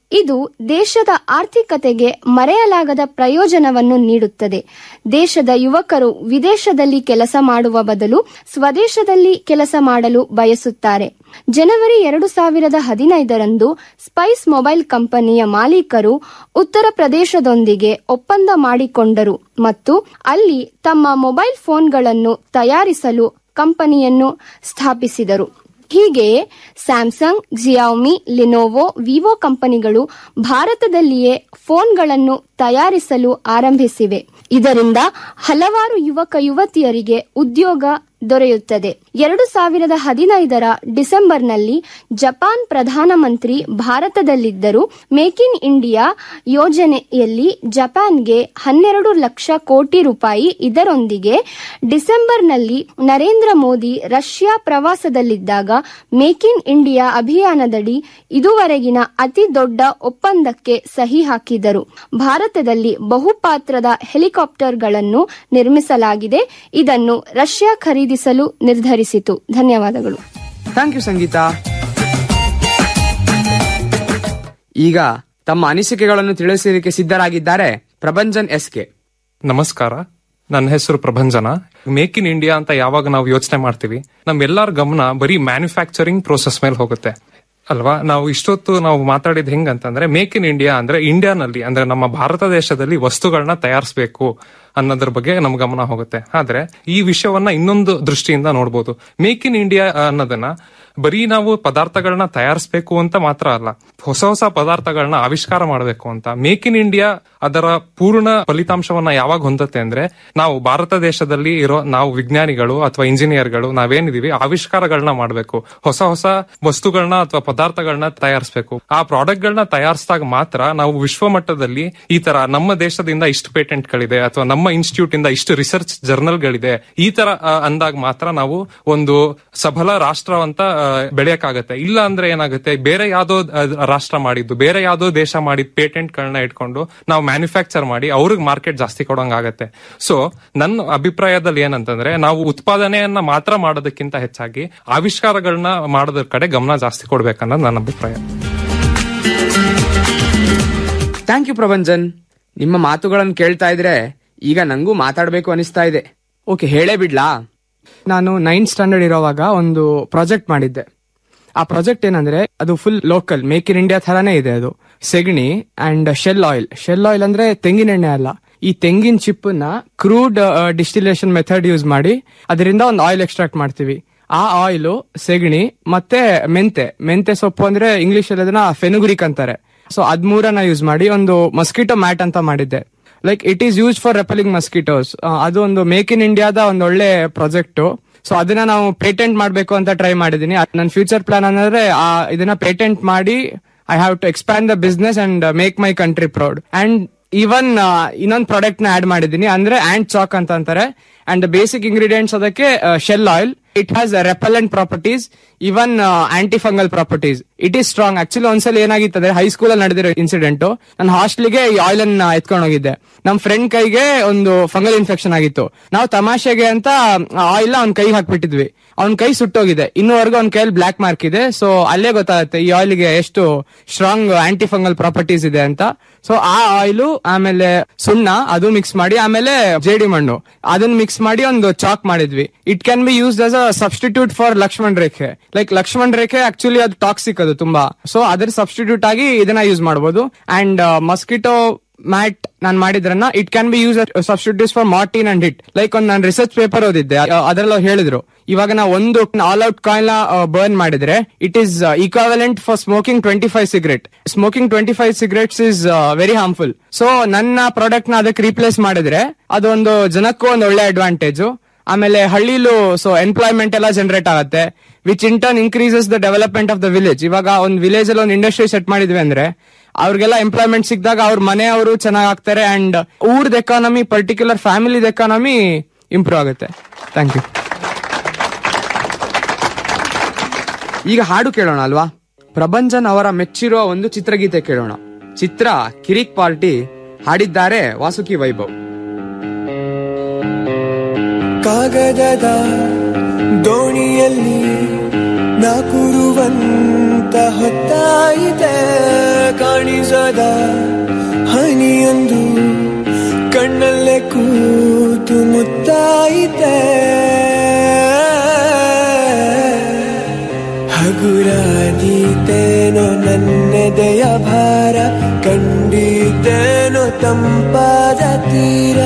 ಇದು ದೇಶದ ಆರ್ಥಿಕತೆಗೆ ಮರೆಯಲಾಗದ ಪ್ರಯೋಜನವನ್ನು ನೀಡುತ್ತದೆ ದೇಶದ ಯುವಕರು ವಿದೇಶದಲ್ಲಿ ಕೆಲಸ ಮಾಡುವ ಬದಲು ಸ್ವದೇಶದಲ್ಲಿ ಕೆಲಸ ಮಾಡಲು ಬಯಸುತ್ತಾರೆ ಜನವರಿ ಎರಡು ಸಾವಿರದ ಹದಿನೈದರಂದು ಸ್ಪೈಸ್ ಮೊಬೈಲ್ ಕಂಪನಿಯ ಮಾಲೀಕರು ಉತ್ತರ ಪ್ರದೇಶದೊಂದಿಗೆ ಒಪ್ಪಂದ ಮಾಡಿಕೊಂಡರು ಮತ್ತು ಅಲ್ಲಿ ತಮ್ಮ ಮೊಬೈಲ್ ಫೋನ್ಗಳನ್ನು ತಯಾರಿಸಲು ಕಂಪನಿಯನ್ನು ಸ್ಥಾಪಿಸಿದರು ಹೀಗೆಯೇ ಸ್ಯಾಮ್ಸಂಗ್ ಜಿಯಾಮಿ ಲಿನೋವೋ ವಿವೋ ಕಂಪನಿಗಳು ಭಾರತದಲ್ಲಿಯೇ ಫೋನ್ಗಳನ್ನು ತಯಾರಿಸಲು ಆರಂಭಿಸಿವೆ ಇದರಿಂದ ಹಲವಾರು ಯುವಕ ಯುವತಿಯರಿಗೆ ಉದ್ಯೋಗ ದೊರೆಯುತ್ತದೆ ಎರಡು ಸಾವಿರದ ಹದಿನೈದರ ಡಿಸೆಂಬರ್ನಲ್ಲಿ ಜಪಾನ್ ಪ್ರಧಾನಮಂತ್ರಿ ಭಾರತದಲ್ಲಿದ್ದರು ಮೇಕ್ ಇನ್ ಇಂಡಿಯಾ ಯೋಜನೆಯಲ್ಲಿ ಜಪಾನ್ಗೆ ಹನ್ನೆರಡು ಲಕ್ಷ ಕೋಟಿ ರೂಪಾಯಿ ಇದರೊಂದಿಗೆ ಡಿಸೆಂಬರ್ನಲ್ಲಿ ನರೇಂದ್ರ ಮೋದಿ ರಷ್ಯಾ ಪ್ರವಾಸದಲ್ಲಿದ್ದಾಗ ಮೇಕ್ ಇನ್ ಇಂಡಿಯಾ ಅಭಿಯಾನದಡಿ ಇದುವರೆಗಿನ ಅತಿ ದೊಡ್ಡ ಒಪ್ಪಂದಕ್ಕೆ ಸಹಿ ಹಾಕಿದರು ಭಾರತದಲ್ಲಿ ಬಹುಪಾತ್ರದ ಹೆಲಿಕಾಪ್ಟರ್ಗಳನ್ನು ನಿರ್ಮಿಸಲಾಗಿದೆ ಇದನ್ನು ರಷ್ಯಾ ಖರೀದಿಸಲು ನಿರ್ಧರಿಸಿತು ಧನ್ಯವಾದಗಳು ಥ್ಯಾಂಕ್ ಯು ಸಂಗೀತಾ ಈಗ ತಮ್ಮ ಅನಿಸಿಕೆಗಳನ್ನು ತಿಳಿಸಲಿಕ್ಕೆ ಸಿದ್ಧರಾಗಿದ್ದಾರೆ ಪ್ರಭಂಜನ್ ಎಸ್ ಕೆ ನಮಸ್ಕಾರ ನನ್ನ ಹೆಸರು ಪ್ರಭಂಜನ ಮೇಕ್ ಇನ್ ಇಂಡಿಯಾ ಅಂತ ಯಾವಾಗ ನಾವು ಯೋಚನೆ ಮಾಡ್ತೀವಿ ನಮ್ ಎಲ್ಲಾರ ಗಮನ ಬರೀ ಮ್ಯಾನುಫ್ಯಾಕ್ಚರಿಂಗ್ ಪ್ರೋಸೆಸ್ ಮೇಲೆ ಹೋಗುತ್ತೆ ಅಲ್ವಾ ನಾವು ಇಷ್ಟೊತ್ತು ನಾವು ಮಾತಾಡಿದ್ ಹೆಂಗಂತಂದ್ರೆ ಮೇಕ್ ಇನ್ ಇಂಡಿಯಾ ಅಂದ್ರೆ ಇಂಡಿಯಾನಲ್ಲಿ ಅಂದ್ರೆ ನಮ್ಮ ಭಾರತ ದೇಶದಲ್ಲಿ ವಸ್ತುಗಳನ್ನ ತಯಾರಿಸಬೇಕು ಅನ್ನೋದ್ರ ಬಗ್ಗೆ ನಮ್ ಗಮನ ಹೋಗುತ್ತೆ ಆದ್ರೆ ಈ ವಿಷಯವನ್ನ ಇನ್ನೊಂದು ದೃಷ್ಟಿಯಿಂದ ನೋಡ್ಬೋದು ಮೇಕ್ ಇನ್ ಇಂಡಿಯಾ ಅನ್ನೋದನ್ನ ಬರೀ ನಾವು ಪದಾರ್ಥಗಳನ್ನ ತಯಾರಿಸಬೇಕು ಅಂತ ಮಾತ್ರ ಅಲ್ಲ ಹೊಸ ಹೊಸ ಪದಾರ್ಥಗಳನ್ನ ಆವಿಷ್ಕಾರ ಮಾಡಬೇಕು ಅಂತ ಮೇಕ್ ಇನ್ ಇಂಡಿಯಾ ಅದರ ಪೂರ್ಣ ಫಲಿತಾಂಶವನ್ನ ಯಾವಾಗ ಹೊಂದತ್ತೆ ಅಂದ್ರೆ ನಾವು ಭಾರತ ದೇಶದಲ್ಲಿ ಇರೋ ನಾವು ವಿಜ್ಞಾನಿಗಳು ಅಥವಾ ಇಂಜಿನಿಯರ್ಗಳು ನಾವೇನಿದೀವಿ ಆವಿಷ್ಕಾರಗಳನ್ನ ಮಾಡಬೇಕು ಹೊಸ ಹೊಸ ವಸ್ತುಗಳನ್ನ ಅಥವಾ ಪದಾರ್ಥಗಳನ್ನ ತಯಾರಿಸಬೇಕು ಆ ಪ್ರಾಡಕ್ಟ್ ಗಳನ್ನ ತಯಾರಿಸಿದಾಗ ಮಾತ್ರ ನಾವು ವಿಶ್ವ ಮಟ್ಟದಲ್ಲಿ ಈ ತರ ನಮ್ಮ ದೇಶದಿಂದ ಇಷ್ಟು ಪೇಟೆಂಟ್ ಗಳಿದೆ ಅಥವಾ ನಮ್ಮ ಇನ್ಸ್ಟಿಟ್ಯೂಟ್ ಇಂದ ಇಷ್ಟು ರಿಸರ್ಚ್ ಜರ್ನಲ್ ಗಳಿದೆ ಈ ತರ ಆ, ಅಂದಾಗ ಮಾತ್ರ ನಾವು ಒಂದು ಸಬಲ ರಾಷ್ಟ್ರ ಅಂತ ಆ, ಬೆಳೆಯಕ್ಕಾಗತ್ತೆ ಇಲ್ಲ ಅಂದ್ರೆ ಏನಾಗುತ್ತೆ ಬೇರೆ ಯಾವ್ದೋ ಆ, ರಾಷ್ಟ್ರ ಮಾಡಿದ್ದು ಬೇರೆ ಯಾವ್ದೋ ದೇಶ ಮಾಡಿದ ಪೇಟೆಂಟ್ ಗಳನ್ನ ಇಟ್ಕೊಂಡು ನಾವು ಮ್ಯಾನುಫ್ಯಾಕ್ಚರ್ ಮಾಡಿ ಅವ್ರಿಗೆ ಮಾರ್ಕೆಟ್ ಜಾಸ್ತಿ ಕೊಡೋಂಗಾಗತ್ತೆ ಸೊ ನನ್ನ ಅಭಿಪ್ರಾಯದಲ್ಲಿ ಏನಂತಂದ್ರೆ ನಾವು ಉತ್ಪಾದನೆಯನ್ನ ಮಾತ್ರ ಮಾಡೋದಕ್ಕಿಂತ ಹೆಚ್ಚಾಗಿ ಆವಿಷ್ಕಾರಗಳನ್ನ ಮಾಡೋದ್ರ ಕಡೆ ಗಮನ ಜಾಸ್ತಿ ಕೊಡ್ಬೇಕನ್ನೋದು ನನ್ನ ಅಭಿಪ್ರಾಯ ಥ್ಯಾಂಕ್ ಯು ಪ್ರಭಂಜನ್ ನಿಮ್ಮ ಮಾತುಗಳನ್ನು ಕೇಳ್ತಾ ಇದ್ರೆ ಈಗ ನಂಗೂ ಮಾತಾಡಬೇಕು ಅನಿಸ್ತಾ ಇದೆ ಓಕೆ ಹೇಳೇ ಬಿಡ್ಲಾ ನಾನು ನೈನ್ತ್ ಸ್ಟ್ಯಾಂಡರ್ಡ್ ಇರೋವಾಗ ಒಂದು ಪ್ರಾಜೆಕ್ಟ್ ಮಾಡಿದ್ದೆ ಆ ಪ್ರಾಜೆಕ್ಟ್ ಏನಂದ್ರೆ ಅದು full local make in India ತರಾನೇ ಇದೆ ಅದು ಸೆಗಣಿ and shell oil shell oil ಅಂದ್ರೆ ತೆಂಗಿನ ಎಣ್ಣೆ ಅಲ್ಲ ಈ ತೆಂಗಿನ ಚಿಪ್ ನ ಕ್ರೂಡ್ ಡಿಸ್ಟಿಲೇಷನ್ ಮೆಥಡ್ ಯೂಸ್ ಮಾಡಿ ಅದರಿಂದ ಒಂದು ಆಯಿಲ್ ಎಕ್ಸ್ಟ್ರಾಕ್ಟ್ ಮಾಡ್ತೀವಿ ಆ ಆಯಿಲ್ ಸೆಗಣಿ ಮತ್ತೆ ಮೆಂತೆ ಮೆಂತೆ ಸೊಪ್ಪು ಅಂದ್ರೆ ಇಂಗ್ಲಿಷ್ ಅಲ್ಲಿ ಅದನ್ನ ಫೆನುಗ್ರಿಕ್ ಅಂತಾರೆ ಸೊ ಅದ್ ಮೂರನ್ನ ಯೂಸ್ ಮಾಡಿ ಒಂದು ಮಸ್ಕಿಟೋ ಮ್ಯಾಟ್ ಅಂತ ಮಾಡಿದ್ದೆ like it is use for repelling mosquitoes ಅದು ಒಂದು ಮೇಕ್ ಇನ್ ಇಂಡಿಯಾದ ಒಂದು ಒಳ್ಳೆ ಪ್ರಾಜೆಕ್ಟ್ ಸೊ ಅದನ್ನ ನಾವು ಪೇಟೆಂಟ್ ಮಾಡಬೇಕು ಅಂತ ಟ್ರೈ ಮಾಡಿದೀನಿ ನನ್ನ ಫ್ಯೂಚರ್ ಪ್ಲಾನ್ ಅಂದ್ರೆ ಆ ಇದನ್ನ ಪೇಟೆಂಟ್ ಮಾಡಿ I have to expand the business and make my country proud and even ಇನ್ನೊಂದು ಪ್ರಾಡಕ್ಟ್ ನ ಆಡ್ ಮಾಡಿದೀನಿ ಅಂದ್ರೆ ಆಂಡ್ ಚಾಕ್ ಅಂತ ಅಂತಾರೆ ಅಂಡ್ ಬೇಸಿಕ್ ಇಂಗ್ರೀಡಿಯೆಂಟ್ಸ್ ಅದಕ್ಕೆ shell oil it has repellent properties even anti fungal properties it is strong actually ಒಂದ್ಸಲ ಏನಾಗಿತ್ತು ಅಂದ್ರೆ ಹೈಸ್ಕೂಲ್ ಅಲ್ಲಿ ನಡೆದಿರೋ ಇನ್ಸಿಡೆಂಟ್ ನನ್ನ ಹಾಸ್ಟೆಲ್ಗೆ ಈ ಆಯಿಲ್ ಅನ್ನ ಎತ್ಕೊಂಡು ಹೋಗಿದ್ದೆ ನಮ್ ಫ್ರೆಂಡ್ ಕೈಗೆ ಒಂದು ಫಂಗಲ್ ಇನ್ಫೆಕ್ಷನ್ ಆಗಿತ್ತು ನಾವು ತಮಾಷೆಗೆ ಅಂತ ಆಯಿಲ್ ಅವ್ನ ಕೈ ಹಾಕ್ಬಿಟ್ಟಿದ್ವಿ ಅವ್ನ ಕೈ ಸುಟ್ಟೋಗಿದೆ ಇನ್ನೂವರೆಗೂ ಅವ್ನ ಕೈಯಲ್ಲಿ ಬ್ಲಾಕ್ ಮಾರ್ಕ್ ಇದೆ ಸೊ ಅಲ್ಲೇ ಗೊತ್ತಾಗುತ್ತೆ ಈ ಆಯಿಲ್ಗೆ ಎಷ್ಟು ಸ್ಟ್ರಾಂಗ್ ಆಂಟಿ ಫಂಗಲ್ ಪ್ರಾಪರ್ಟೀಸ್ ಇದೆ ಅಂತ ಸೊ ಆ ಆಯಿಲ್ ಆಮೇಲೆ ಸುಣ್ಣ ಅದು ಮಿಕ್ಸ್ ಮಾಡಿ ಆಮೇಲೆ ಜೇಡಿ ಮಣ್ಣು ಅದನ್ನ ಮಿಕ್ಸ್ ಮಾಡಿ ಒಂದು ಚಾಕ್ ಮಾಡಿದ್ವಿ it can be used as a substitute for Lakshman ರೇಖೆ ಲೈಕ್ ಲಕ್ಷ್ಮಣ್ ರೇಖೆ ಆಕ್ಚುಲಿ ಅದು ಟಾಕ್ಸಿಕ್ ಅದು ತುಂಬಾ ಸೊ ಅದ್ರ ಸಬ್ಸ್ಟಿಟ್ಯೂಟ್ ಆಗಿ ಇದನ್ನ ಯೂಸ್ ಮಾಡಬಹುದು ಅಂಡ್ ಮಸ್ಕಿಟೋ ಮ್ಯಾಟ್ ನಾನ್ ಮಾಡಿದ್ರನ್ನ it can be use substitutes for Mortein and hit like ಒಂದು ನಾನು ರಿಸರ್ಚ್ ಪೇಪರ್ ಓದಿದ್ದೆ ಅದರಲ್ಲಿ ಅವ್ರು ಹೇಳಿದ್ರು ಇವಾಗ ನಾವು ಒಂದು ಆಲ್ ಔಟ್ ಕಾಯಿಲ್ ಬರ್ನ್ ಮಾಡಿದ್ರೆ it is equivalent for smoking twenty five cigarette smoking twenty five cigarettes is very harmful so ನನ್ನ ಪ್ರಾಡಕ್ಟ್ ನ ಅದಕ್ಕೆ ರೀಪ್ಲೇಸ್ ಮಾಡಿದ್ರೆ ಅದೊಂದು ಜನಕ್ಕೂ ಒಂದು ಒಳ್ಳೆ ಅಡ್ವಾಂಟೇಜ್ ಆಮೇಲೆ ಹಳ್ಳಿಲೂ ಸೊ ಎಂಪ್ಲಾಯ್ಮೆಂಟ್ ಎಲ್ಲ ಜನರೇಟ್ ಆಗುತ್ತೆ which in turn increases the development of the village ಇವಾಗ ಒಂದು ವಿಲೇಜ್ ಅಲ್ಲಿ ಒಂದು ಇಂಡಸ್ಟ್ರಿ ಸೆಟ್ ಮಾಡಿದ್ವಿ ಅಂದ್ರೆ ಅವ್ರಿಗೆಲ್ಲ ಎಂಪ್ಲಾಯ್ಮೆಂಟ್ ಸಿಕ್ಕಿದಾಗ ಅವ್ರ ಮನೆಯವರು ಚೆನ್ನಾಗ್ ಆಗ್ತಾರೆ ಅಂಡ್ ಊರ್ದ ಎಕಾನಮಿ ಪರ್ಟಿಕ್ಯುಲರ್ ಫ್ಯಾಮಿಲಿದ ಎಕಾನಮಿ ಇಂಪ್ರೂವ್ ಆಗುತ್ತೆ ಥ್ಯಾಂಕ್ ಯು ಈಗ ಹಾಡು ಕೇಳೋಣ ಅಲ್ವಾ ಪ್ರಭಂಜನ್ ಅವರ ಮೆಚ್ಚಿರುವ ಒಂದು ಚಿತ್ರಗೀತೆ ಕೇಳೋಣ ಚಿತ್ರ ಕಿರಿಕ್ ಪಾರ್ಟಿ ಹಾಡಿದ್ದಾರೆ ವಾಸುಕಿ ವೈಭವ್ ಕಾಗದದ ದೋಣಿಯಲ್ಲಿ ನಾ ಕೂರುವಂತ ಅಂತ ಹೊತ್ತಾಯಿತೆ ಕಾಣಿಸದ ಹನಿಯೊಂದು ಕಣ್ಣಲ್ಲೇ ಕೂತು ಮುತ್ತಾಯಿತೆ ಹಗುರಾದೀತೇನೋ ನನ್ನೆದೆಯ ಭಾರ ಕಂಡಿದ್ದೇನೋ ತಂಪಾದ ತೀರ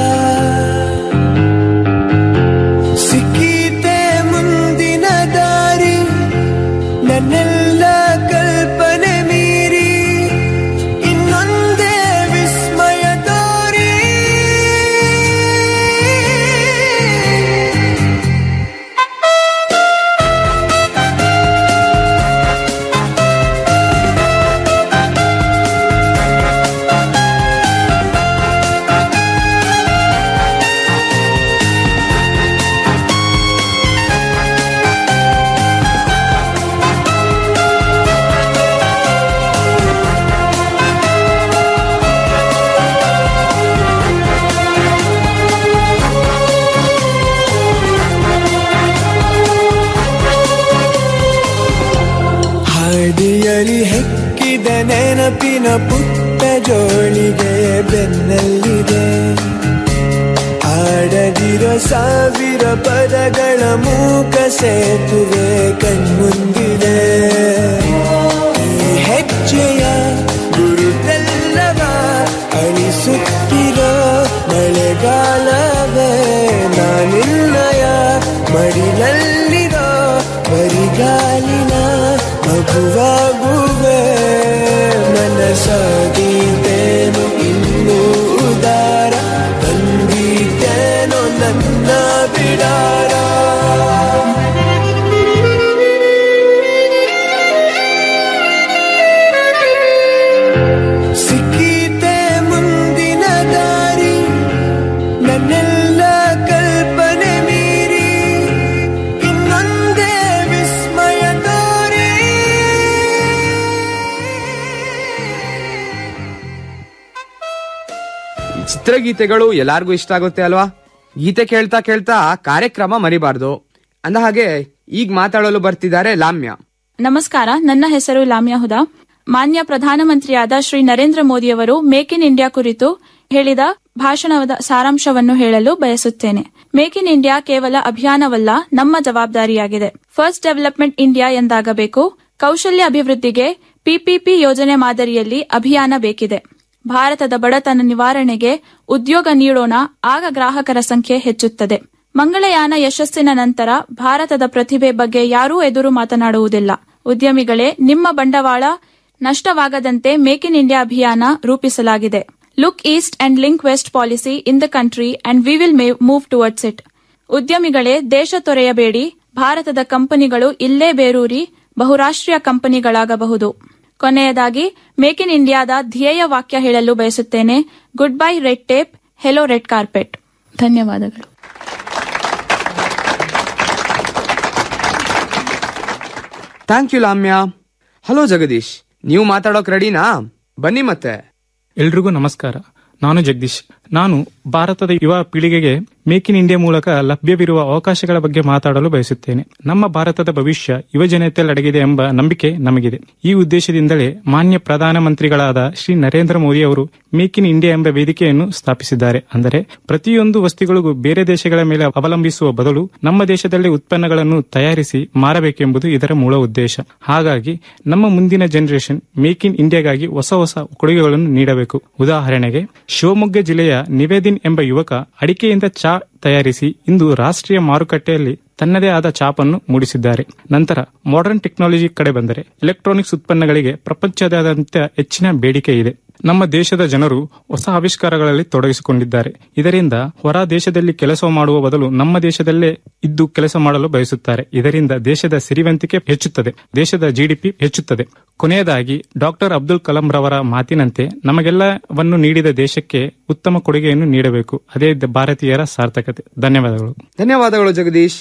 ಸಿಕ್ಕೀತೆ ಮುಂದಿನ ದಾರಿ ನನ್ನೆಲ್ಲ ಕಲ್ಪನೆ ಮೀರಿ ಇನ್ನೊಂದೇ ವಿಸ್ಮಯ ತೋರಿ ಹಾದಿಯಲಿ ಹೆಕ್ಕಿದ ನೆನಪಿನ ಪುಟ್ಟ ಜೋಳಿಗೆ ಬೆನ್ನಲ್ಲಿದೆ ಆಡದಿರೋ ಸಾವಿರ ಪದಗಳ ಮೂಕ ಸೇತುವೆ ಕಣ್ಮುಂದಿದೆ ಈ ಹೆಜ್ಜೆಯ ಗುರುತೆಲ್ಲವ ಅಳಿಸುತ್ತಿರೋ ಮಳೆಗಾಲವೇ ನಾನಿನ್ನಯ ಮಡಿಲಲ್ಲಿರೋ ಬರಿಗಾಲಿನ ಮಗುವಾಗುವೆ ಮನಸಾಗಿದ್ದೇನು ಇನ್ನೂ ಉದಾರ ಬಂದಿದ್ದೇನೋ ನನ್ನ ಬಿಡಾರ ಸಿಕ್ಕೀತೆ ಮುಂದಿನ ದಾರಿ ನನ್ನೆಲ್ಲ ಕಲ್ಪನೆ ಮೀರಿ ಇನ್ನೊಂದೇ ವಿಸ್ಮಯ ತೋರಿ ಈ ಚಿತ್ರಗೀತೆಗಳು ಎಲ್ಲಾರ್ಗೂ ಇಷ್ಟ ಆಗುತ್ತೆ ಅಲ್ವಾ ಗೀತೆ ಕೇಳ್ತಾ ಕೇಳ್ತಾ ಕಾರ್ಯಕ್ರಮ ಮರಿಬಾರ್ದು ಅಂದ ಹಾಗೆ ಈಗ ಮಾತಾಡಲು ಬರ್ತಿದ್ದಾರೆ ಲಾಮ್ಯ ನಮಸ್ಕಾರ ನನ್ನ ಹೆಸರು ಲಾಮ್ಯಾ ಹುದಾ ಮಾನ್ಯ ಪ್ರಧಾನಮಂತ್ರಿಯಾದ ಶ್ರೀ ನರೇಂದ್ರ ಮೋದಿಯವರು ಮೇಕ್ ಇನ್ ಇಂಡಿಯಾ ಕುರಿತು ಹೇಳಿದ ಭಾಷಣದ ಸಾರಾಂಶವನ್ನು ಹೇಳಲು ಬಯಸುತ್ತೇನೆ ಮೇಕ್ ಇನ್ ಇಂಡಿಯಾ ಕೇವಲ ಅಭಿಯಾನವಲ್ಲ ನಮ್ಮ ಜವಾಬ್ದಾರಿಯಾಗಿದೆ ಫಸ್ಟ್ ಡೆವಲಪ್ಮೆಂಟ್ ಇಂಡಿಯಾ ಎಂದಾಗಬೇಕು ಕೌಶಲ್ಯ ಅಭಿವೃದ್ಧಿಗೆ ಪಿಪಿಪಿ ಯೋಜನೆ ಮಾದರಿಯಲ್ಲಿ ಅಭಿಯಾನ ಬೇಕಿದೆ ಭಾರತದ ಬಡತನ ನಿವಾರಣೆಗೆ ಉದ್ಯೋಗ ನೀಡೋಣ ಆಗ ಗ್ರಾಹಕರ ಸಂಖ್ಯೆ ಹೆಚ್ಚುತ್ತದೆ ಮಂಗಳಯಾನ ಯಶಸ್ಸಿನ ನಂತರ ಭಾರತದ ಪ್ರತಿಭೆ ಬಗ್ಗೆ ಯಾರೂ ಎದುರು ಮಾತನಾಡುವುದಿಲ್ಲ ಉದ್ಯಮಿಗಳೇ ನಿಮ್ಮ ಬಂಡವಾಳ ನಷ್ಟವಾಗದಂತೆ ಮೇಕ್ ಇನ್ ಇಂಡಿಯಾ ಅಭಿಯಾನ ರೂಪಿಸಲಾಗಿದೆ look east and link west policy in the country and we will move towards it ಉದ್ಯಮಿಗಳೇ ದೇಶ ತೊರೆಯಬೇಡಿ ಭಾರತದ ಕಂಪನಿಗಳು ಇಲ್ಲೇ ಬೇರೂರಿ ಬಹುರಾಷ್ಟ್ರೀಯ ಕಂಪನಿಗಳಾಗಬಹುದು ಕೊನೆಯದಾಗಿ ಮೇಕ್ ಇನ್ ಇಂಡಿಯಾದ ಧ್ಯೇಯ ವಾಕ್ಯ ಹೇಳಲು ಬಯಸುತ್ತೇನೆ good bye red tape hello red carpet ಧನ್ಯವಾದಗಳು thank you Lamya hello Jagadish ನೀವು ಮಾತಾಡೋಕ್ ರೆಡಿನಾ ಬನ್ನಿ ಮತ್ತೆ ಎಲ್ರಿಗೂ ನಮಸ್ಕಾರ ನಾನು ಜಗದೀಶ್ ನಾನು ಭಾರತದ ಯುವ ಪೀಳಿಗೆಗೆ ಮೇಕ್ ಇನ್ ಇಂಡಿಯಾ ಮೂಲಕ ಲಭ್ಯವಿರುವ ಅವಕಾಶಗಳ ಬಗ್ಗೆ ಮಾತಾಡಲು ಬಯಸುತ್ತೇನೆ ನಮ್ಮ ಭಾರತದ ಭವಿಷ್ಯ ಯುವಜನತೆಯಲ್ಲಡಗಿದೆ ಎಂಬ ನಂಬಿಕೆ ನಮಗಿದೆ ಈ ಉದ್ದೇಶದಿಂದಲೇ ಮಾನ್ಯ ಪ್ರಧಾನಮಂತ್ರಿಗಳಾದ ಶ್ರೀ ನರೇಂದ್ರ ಮೋದಿ ಅವರು ಮೇಕ್ ಇನ್ ಇಂಡಿಯಾ ಎಂಬ ವೇದಿಕೆಯನ್ನು ಸ್ಥಾಪಿಸಿದ್ದಾರೆ ಅಂದರೆ ಪ್ರತಿಯೊಂದು ವಸ್ತುಗಳಿಗೂ ಬೇರೆ ದೇಶಗಳ ಮೇಲೆ ಅವಲಂಬಿಸುವ ಬದಲು ನಮ್ಮ ದೇಶದಲ್ಲಿ ಉತ್ಪನ್ನಗಳನ್ನು ತಯಾರಿಸಿ ಮಾರಬೇಕೆಂಬುದು ಇದರ ಮೂಲ ಉದ್ದೇಶ ಹಾಗಾಗಿ ನಮ್ಮ ಮುಂದಿನ ಜನರೇಷನ್ ಮೇಕ್ ಇನ್ ಇಂಡಿಯಾಗಾಗಿ ಹೊಸ ಹೊಸ ಕೊಡುಗೆಗಳನ್ನು ನೀಡಬೇಕು ಉದಾಹರಣೆಗೆ ಶಿವಮೊಗ್ಗ ಜಿಲ್ಲೆಯ ನಿವೇದಿನ್ ಎಂಬ ಯುವಕ ಅಡಿಕೆಯಿಂದ ಚಾ ತಯಾರಿಸಿ ಇಂದು ರಾಷ್ಟ್ರೀಯ ಮಾರುಕಟ್ಟೆಯಲ್ಲಿ ತನ್ನದೇ ಆದ ಚಾಪನ್ನು ಮೂಡಿಸಿದ್ದಾರೆ ನಂತರ ಮಾಡರ್ನ್ ಟೆಕ್ನಾಲಜಿ ಕಡೆ ಬಂದರೆ ಎಲೆಕ್ಟ್ರಾನಿಕ್ಸ್ ಉತ್ಪನ್ನಗಳಿಗೆ ಪ್ರಪಂಚದಾದ್ಯಂತ ಹೆಚ್ಚಿನ ಬೇಡಿಕೆ ಇದೆ ನಮ್ಮ ದೇಶದ ಜನರು ಹೊಸ ಆವಿಷ್ಕಾರಗಳಲ್ಲಿ ತೊಡಗಿಸಿಕೊಂಡಿದ್ದಾರೆ ಇದರಿಂದ ಹೊರ ದೇಶದಲ್ಲಿ ಕೆಲಸ ಮಾಡುವ ಬದಲು ನಮ್ಮ ದೇಶದಲ್ಲೇ ಇದ್ದು ಕೆಲಸ ಮಾಡಲು ಬಯಸುತ್ತಾರೆ ಇದರಿಂದ ದೇಶದ ಸಿರಿವಂತಿಕೆ ಹೆಚ್ಚುತ್ತದೆ ದೇಶದ ಜಿಡಿಪಿ ಹೆಚ್ಚುತ್ತದೆ ಕೊನೆಯದಾಗಿ ಡಾಕ್ಟರ್ ಅಬ್ದುಲ್ ಕಲಾಂ ರವರ ಮಾತಿನಂತೆ ನಮಗೆಲ್ಲವನ್ನು ನೀಡಿದ ದೇಶಕ್ಕೆ ಉತ್ತಮ ಕೊಡುಗೆಯನ್ನು ನೀಡಬೇಕು ಅದೇ ಭಾರತೀಯರ ಸಾರ್ಥಕತೆ ಧನ್ಯವಾದಗಳು ಧನ್ಯವಾದಗಳು ಜಗದೀಶ್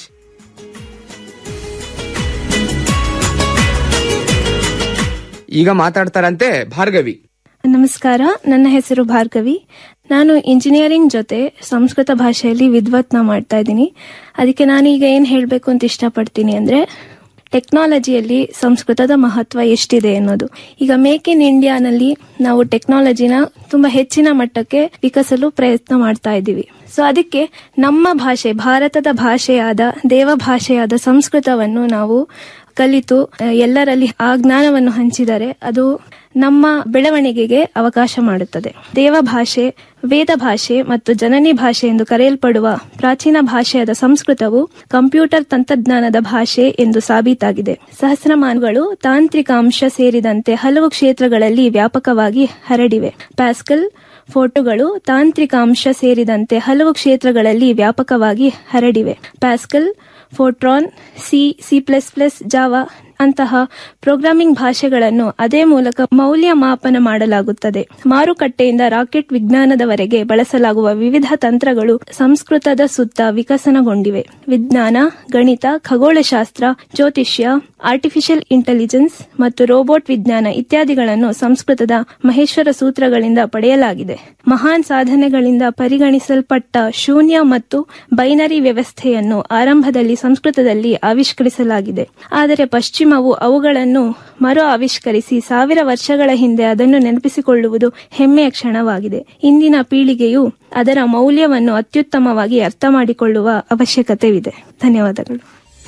ಈಗ ಮಾತಾಡ್ತಾರಂತೆ ಭಾರ್ಗವಿ ನಮಸ್ಕಾರ ನನ್ನ ಹೆಸರು ಭಾರ್ಗವಿ ನಾನು ಇಂಜಿನಿಯರಿಂಗ್ ಜೊತೆ ಸಂಸ್ಕೃತ ಭಾಷೆಯಲ್ಲಿ ವಿದ್ವತ್ನ ಮಾಡ್ತಾ ಇದ್ದೀನಿ ಅದಕ್ಕೆ ನಾನು ಈಗ ಏನು ಹೇಳಬೇಕು ಅಂತ ಇಷ್ಟಪಡ್ತೀನಿ ಅಂದರೆ ಟೆಕ್ನಾಲಜಿಯಲ್ಲಿ ಸಂಸ್ಕೃತದ ಮಹತ್ವ ಎಷ್ಟಿದೆ ಅನ್ನೋದು ಈಗ ಮೇಕ್ ಇನ್ ಇಂಡಿಯಾನಲ್ಲಿ ನಾವು ಟೆಕ್ನಾಲಜಿನ ತುಂಬಾ ಹೆಚ್ಚಿನ ಮಟ್ಟಕ್ಕೆ ವಿಕಸಲು ಪ್ರಯತ್ನ ಮಾಡ್ತಾ ಇದ್ದೀವಿ ಸೊ ಅದಕ್ಕೆ ನಮ್ಮ ಭಾಷೆ ಭಾರತದ ಭಾಷೆಯಾದ ದೇವ ಭಾಷೆಯಾದ ಸಂಸ್ಕೃತವನ್ನು ನಾವು ಕಲಿತು ಆ, ಎಲ್ಲರಲ್ಲಿ ಆ ಜ್ಞಾನವನ್ನು ಹಂಚಿದರೆ ಅದು ನಮ್ಮ ಬೆಳವಣಿಗೆಗೆ ಅವಕಾಶ ಮಾಡುತ್ತದೆ ದೇವ ಭಾಷೆ ವೇದ ಭಾಷೆ ಮತ್ತು ಜನನಿ ಭಾಷೆ ಎಂದು ಕರೆಯಲ್ಪಡುವ ಪ್ರಾಚೀನ ಭಾಷೆಯಾದ ಸಂಸ್ಕೃತವು ಕಂಪ್ಯೂಟರ್ ತಂತ್ರಜ್ಞಾನದ ಭಾಷೆ ಎಂದು ಸಾಬೀತಾಗಿದೆ ಸಹಸ್ರಮಾನಗಳು ತಾಂತ್ರಿಕ ಅಂಶ ಸೇರಿದಂತೆ ಹಲವು ಕ್ಷೇತ್ರಗಳಲ್ಲಿ ವ್ಯಾಪಕವಾಗಿ ಹರಡಿವೆ ಪ್ಯಾಸ್ಕಲ್ ಫೋಟೋಗಳು ತಾಂತ್ರಿಕ ಅಂಶ ಸೇರಿದಂತೆ ಹಲವು ಕ್ಷೇತ್ರಗಳಲ್ಲಿ ವ್ಯಾಪಕವಾಗಿ ಹರಡಿವೆ Pascal Fortran C C plus plus Java ಅಂತಹ ಪ್ರೋಗ್ರಾಮಿಂಗ್ ಭಾಷೆಗಳನ್ನು ಅದೇ ಮೂಲಕ ಮೌಲ್ಯಮಾಪನ ಮಾಡಲಾಗುತ್ತದೆ ಮಾರುಕಟ್ಟೆಯಿಂದ ರಾಕೆಟ್ ವಿಜ್ಞಾನದವರೆಗೆ ಬಳಸಲಾಗುವ ವಿವಿಧ ತಂತ್ರಗಳು ಸಂಸ್ಕೃತದ ಸುತ್ತ ವಿಕಸನಗೊಂಡಿವೆ ವಿಜ್ಞಾನ ಗಣಿತ ಖಗೋಳಶಾಸ್ತ್ರ ಜ್ಯೋತಿಷ್ಯ ಆರ್ಟಿಫಿಷಿಯಲ್ ಇಂಟೆಲಿಜೆನ್ಸ್ ಮತ್ತು ರೋಬೋಟ್ ವಿಜ್ಞಾನ ಇತ್ಯಾದಿಗಳನ್ನು ಸಂಸ್ಕೃತದ ಮಹೇಶ್ವರ ಸೂತ್ರಗಳಿಂದ ಪಡೆಯಲಾಗಿದೆ ಮಹಾನ್ ಸಾಧನೆಗಳಿಂದ ಪರಿಗಣಿಸಲ್ಪಟ್ಟ ಶೂನ್ಯ ಮತ್ತು ಬೈನರಿ ವ್ಯವಸ್ಥೆಯನ್ನು ಆರಂಭದಲ್ಲಿ ಸಂಸ್ಕೃತದಲ್ಲಿ ಆವಿಷ್ಕರಿಸಲಾಗಿದೆ ಆದರೆ ಪಶ್ಚಿಮವು ಅವುಗಳನ್ನು ಮರು ಆವಿಷ್ಕರಿಸಿ ಸಾವಿರ ವರ್ಷಗಳ ಹಿಂದೆ ಅದನ್ನು ನೆನಪಿಸಿಕೊಳ್ಳುವುದು ಹೆಮ್ಮೆಯ ಕ್ಷಣವಾಗಿದೆ ಇಂದಿನ ಪೀಳಿಗೆಯು ಅದರ ಮೌಲ್ಯವನ್ನು ಅತ್ಯುತ್ತಮವಾಗಿ ಅರ್ಥ ಮಾಡಿಕೊಳ್ಳುವ ಅವಶ್ಯಕತೆವಿದೆ ಧನ್ಯವಾದಗಳು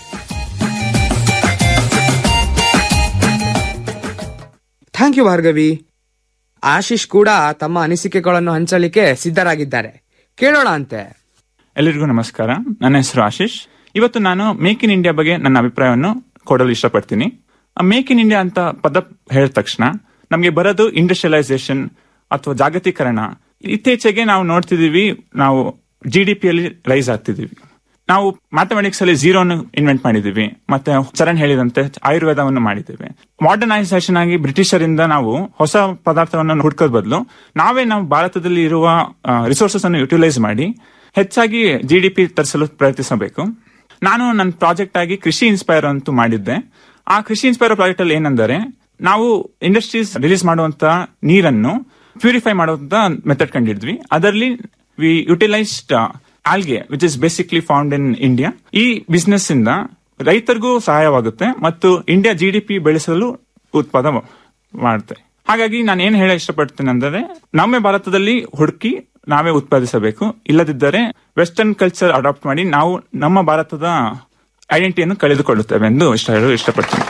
ಥ್ಯಾಂಕ್ ಯು ಭಾರ್ಗವಿ ಆಶೀಶ್ ಕೂಡ ತಮ್ಮ ಅನಿಸಿಕೆಗಳನ್ನು ಹಂಚಲಿಕ್ಕೆ ಸಿದ್ಧರಾಗಿದ್ದಾರೆ ಕೇಳೋಣ ಅಂತೆ ಎಲ್ಲರಿಗೂ ನಮಸ್ಕಾರ ನನ್ನ ಹೆಸರು ಆಶೀಶ್ ಇವತ್ತು ನಾನು ಮೇಕ್ ಇನ್ ಇಂಡಿಯಾ ಬಗ್ಗೆ ನನ್ನ ಅಭಿಪ್ರಾಯವನ್ನು ಕೊಡಲು ಇಷ್ಟಪಡ್ತೀನಿ ಮೇಕ್ ಇನ್ ಇಂಡಿಯಾ ಅಂತ ಪದ ಹೇಳಿದ ತಕ್ಷಣ ನಮಗೆ ಬರೋದು ಇಂಡಸ್ಟ್ರಿಯಲೈಸೇಷನ್ ಅಥವಾ ಜಾಗತೀಕರಣ ಇತ್ತೀಚೆಗೆ ನಾವು ನೋಡ್ತಿದೀವಿ ನಾವು ಜಿ ಡಿ ಪಿಯಲ್ಲಿ ರೈಸ್ ಆಗ್ತಿದೀವಿ ನಾವು ಮ್ಯಾಥಮೆಟಿಕ್ಸ್ ಅಲ್ಲಿ ಝೀರೋನು ಇನ್ವೆಂಟ್ ಮಾಡಿದೀವಿ ಮತ್ತೆ ಚರಣ್ ಹೇಳಿದಂತೆ ಆಯುರ್ವೇದವನ್ನು ಮಾಡಿದ್ದೇವೆ ಮಾಡರ್ನೈಸೇಷನ್ ಆಗಿ ಬ್ರಿಟಿಷರಿಂದ ನಾವು ಹೊಸ ಪದಾರ್ಥವನ್ನು ಹುಡ್ಕೋದ್ ಬದಲು ನಾವೇ ನಾವು ಭಾರತದಲ್ಲಿ ಇರುವ ರಿಸೋರ್ಸಸ್ ಅನ್ನು ಯುಟಿಲೈಸ್ ಮಾಡಿ ಹೆಚ್ಚಾಗಿ ಜಿ ಡಿ ಪಿ ತರಿಸಲು ಪ್ರಯತ್ನಿಸಬೇಕು ನಾನು ನನ್ನ ಪ್ರಾಜೆಕ್ಟ್ ಆಗಿ ಕೃಷಿ ಇನ್ಸ್ಪೈರ್ ಅಂತೂ ಮಾಡಿದ್ದೆ ಆ ಕೃಷಿ ಇನ್ಸ್ಪೈರ್ ಪ್ರಾಜೆಕ್ಟ್ ಅಲ್ಲಿ ಏನಂದರೆ ನಾವು ಇಂಡಸ್ಟ್ರೀಸ್ ರಿಲೀಸ್ ಮಾಡುವಂತ ನೀರನ್ನು ಪ್ಯೂರಿಫೈ ಮಾಡುವಂತ ಮೆಥಡ್ ಕಂಡಿದ್ವಿ ಅದರಲ್ಲಿ we utilised algae which is basically found in India ಈ ಬಿಸ್ನೆಸ್ ಇಂದ ರೈತರಿಗೂ ಸಹಾಯವಾಗುತ್ತೆ ಮತ್ತು ಇಂಡಿಯಾ ಜಿ ಡಿ ಪಿ ಬೆಳೆಸಲು ಉತ್ಪಾದ ಮಾಡುತ್ತೆ ಹಾಗಾಗಿ ನಾನು ಏನ್ ಹೇಳ ಇಷ್ಟಪಡ್ತೇನೆ ಅಂದರೆ ನಮ್ಮ ಭಾರತದಲ್ಲಿ ಹುಡುಕಿ ನಾವೇ ಉತ್ಪಾದಿಸಬೇಕು ಇಲ್ಲದಿದ್ದರೆ ವೆಸ್ಟರ್ನ್ ಕಲ್ಚರ್ ಅಡಾಪ್ಟ್ ಮಾಡಿ ನಾವು ನಮ್ಮ ಭಾರತದ ಐಡೆಂಟಿಟಿಯನ್ನು ಕಳೆದುಕೊಳ್ಳುತ್ತೇವೆ ಎಂದು ಇಷ್ಟ ಹೇಳಲು ಇಷ್ಟಪಡ್ತೇನೆ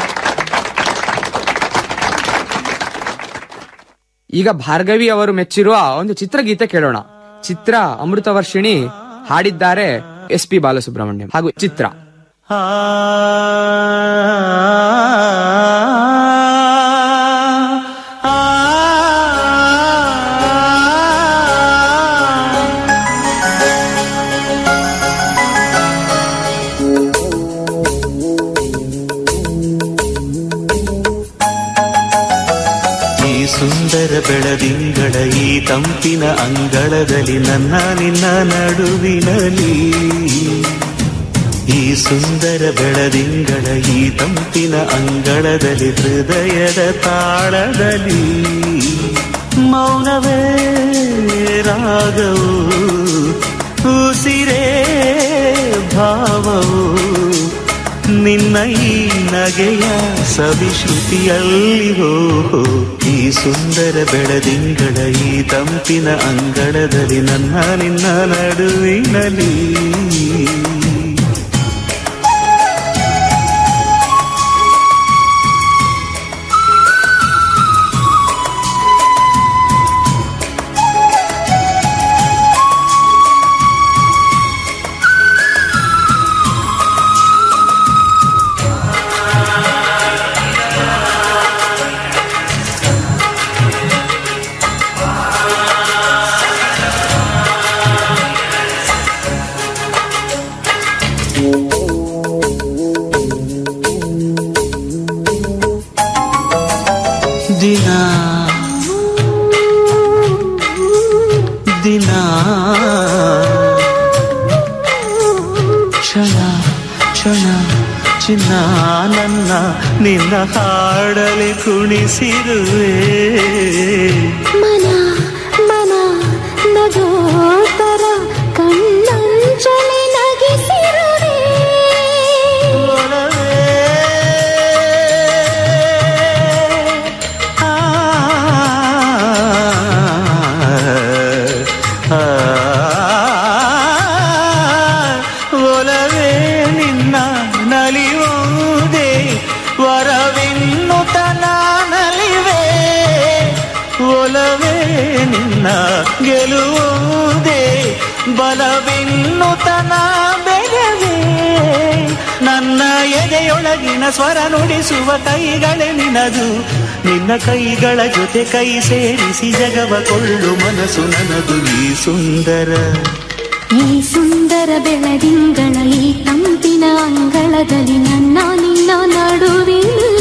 ಈಗ ಭಾರ್ಗವಿ ಅವರು ಮೆಚ್ಚಿರುವ ಒಂದು ಚಿತ್ರಗೀತೆ ಕೇಳೋಣ ಚಿತ್ರ ಅಮೃತ ವರ್ಷಿಣಿ ಹಾಡಿದ್ದಾರೆ ಎಸ್ ಪಿ ಬಾಲಸುಬ್ರಹ್ಮಣ್ಯಂ ಹಾಗೂ ಚಿತ್ರ ಈ ಸುಂದರ ಬೆಳದಿಂಗಳ ಈ ತಂಪಿನ ಅಂಗಳದಲ್ಲಿ ನನ್ನ ನಿನ್ನ ನಡುವಿನಲಿ ಈ ಸುಂದರ ಬೆಳದಿಂಗಳ ಈ ತಂಪಿನ ಅಂಗಳದಲ್ಲಿ ಹೃದಯದ ತಾಳದಲ್ಲಿ ಮೌನವೇ ರಾಗವು ಉಸಿರೇ ಭಾವವು ನಿನ್ನ ಈ ನಗೆಯ ಸವಿಶ್ರುತಿಯಲ್ಲಿ ಹೋ ಈ ಸುಂದರ ಬೆಳದಿಂಗಳ ಈ ತಂಪಿನ ಅಂಗಳದಲ್ಲಿ ನನ್ನ ನಿನ್ನ ನಡುವಿನಲಿ ದಿನ ದಿನ ಕ್ಷಣ ಕ್ಷಣ ಚಿನ್ನ ನನ್ನ ನಿನ್ನ ಹಾಡಲಿ ಕುಣಿಸಿರುವೆ ಮನ ಮನ ನಗೋತರ ಕಣ್ಣಂಚಲಿ ನಗಿಸಿರುವೆ ಒಲವೇ ನಿನ್ನ ನಲಿಯುವುದೇ ವರವೆನ್ನುತನ ನಲಿವೆ ಒಲವೇ ನಿನ್ನ ಗೆಲುವುದೇ ಬಲವೆನ್ನುತನ ಬೆರವೇ ನನ್ನ ಎದೆಯೊಳಗಿನ ಸ್ವರ ನುಡಿಸುವ ಕೈಗಳೇ ನಿನದು ನಿನ್ನ ಕೈಗಳ ಜೊತೆ ಕೈ ಸೇರಿಸಿ ಜಗವ ಕೊಳ್ಳು ಮನಸ್ಸು ನನದು ಈ ಸುಂದರ ಈ ಸುಂದರ ಬೆಳದಿಂಗಳ ಈ ತಂಪಿನ ಅಂಗಳದಲ್ಲಿ ನನ್ನ ನಿನ್ನ ನಡುವಿನ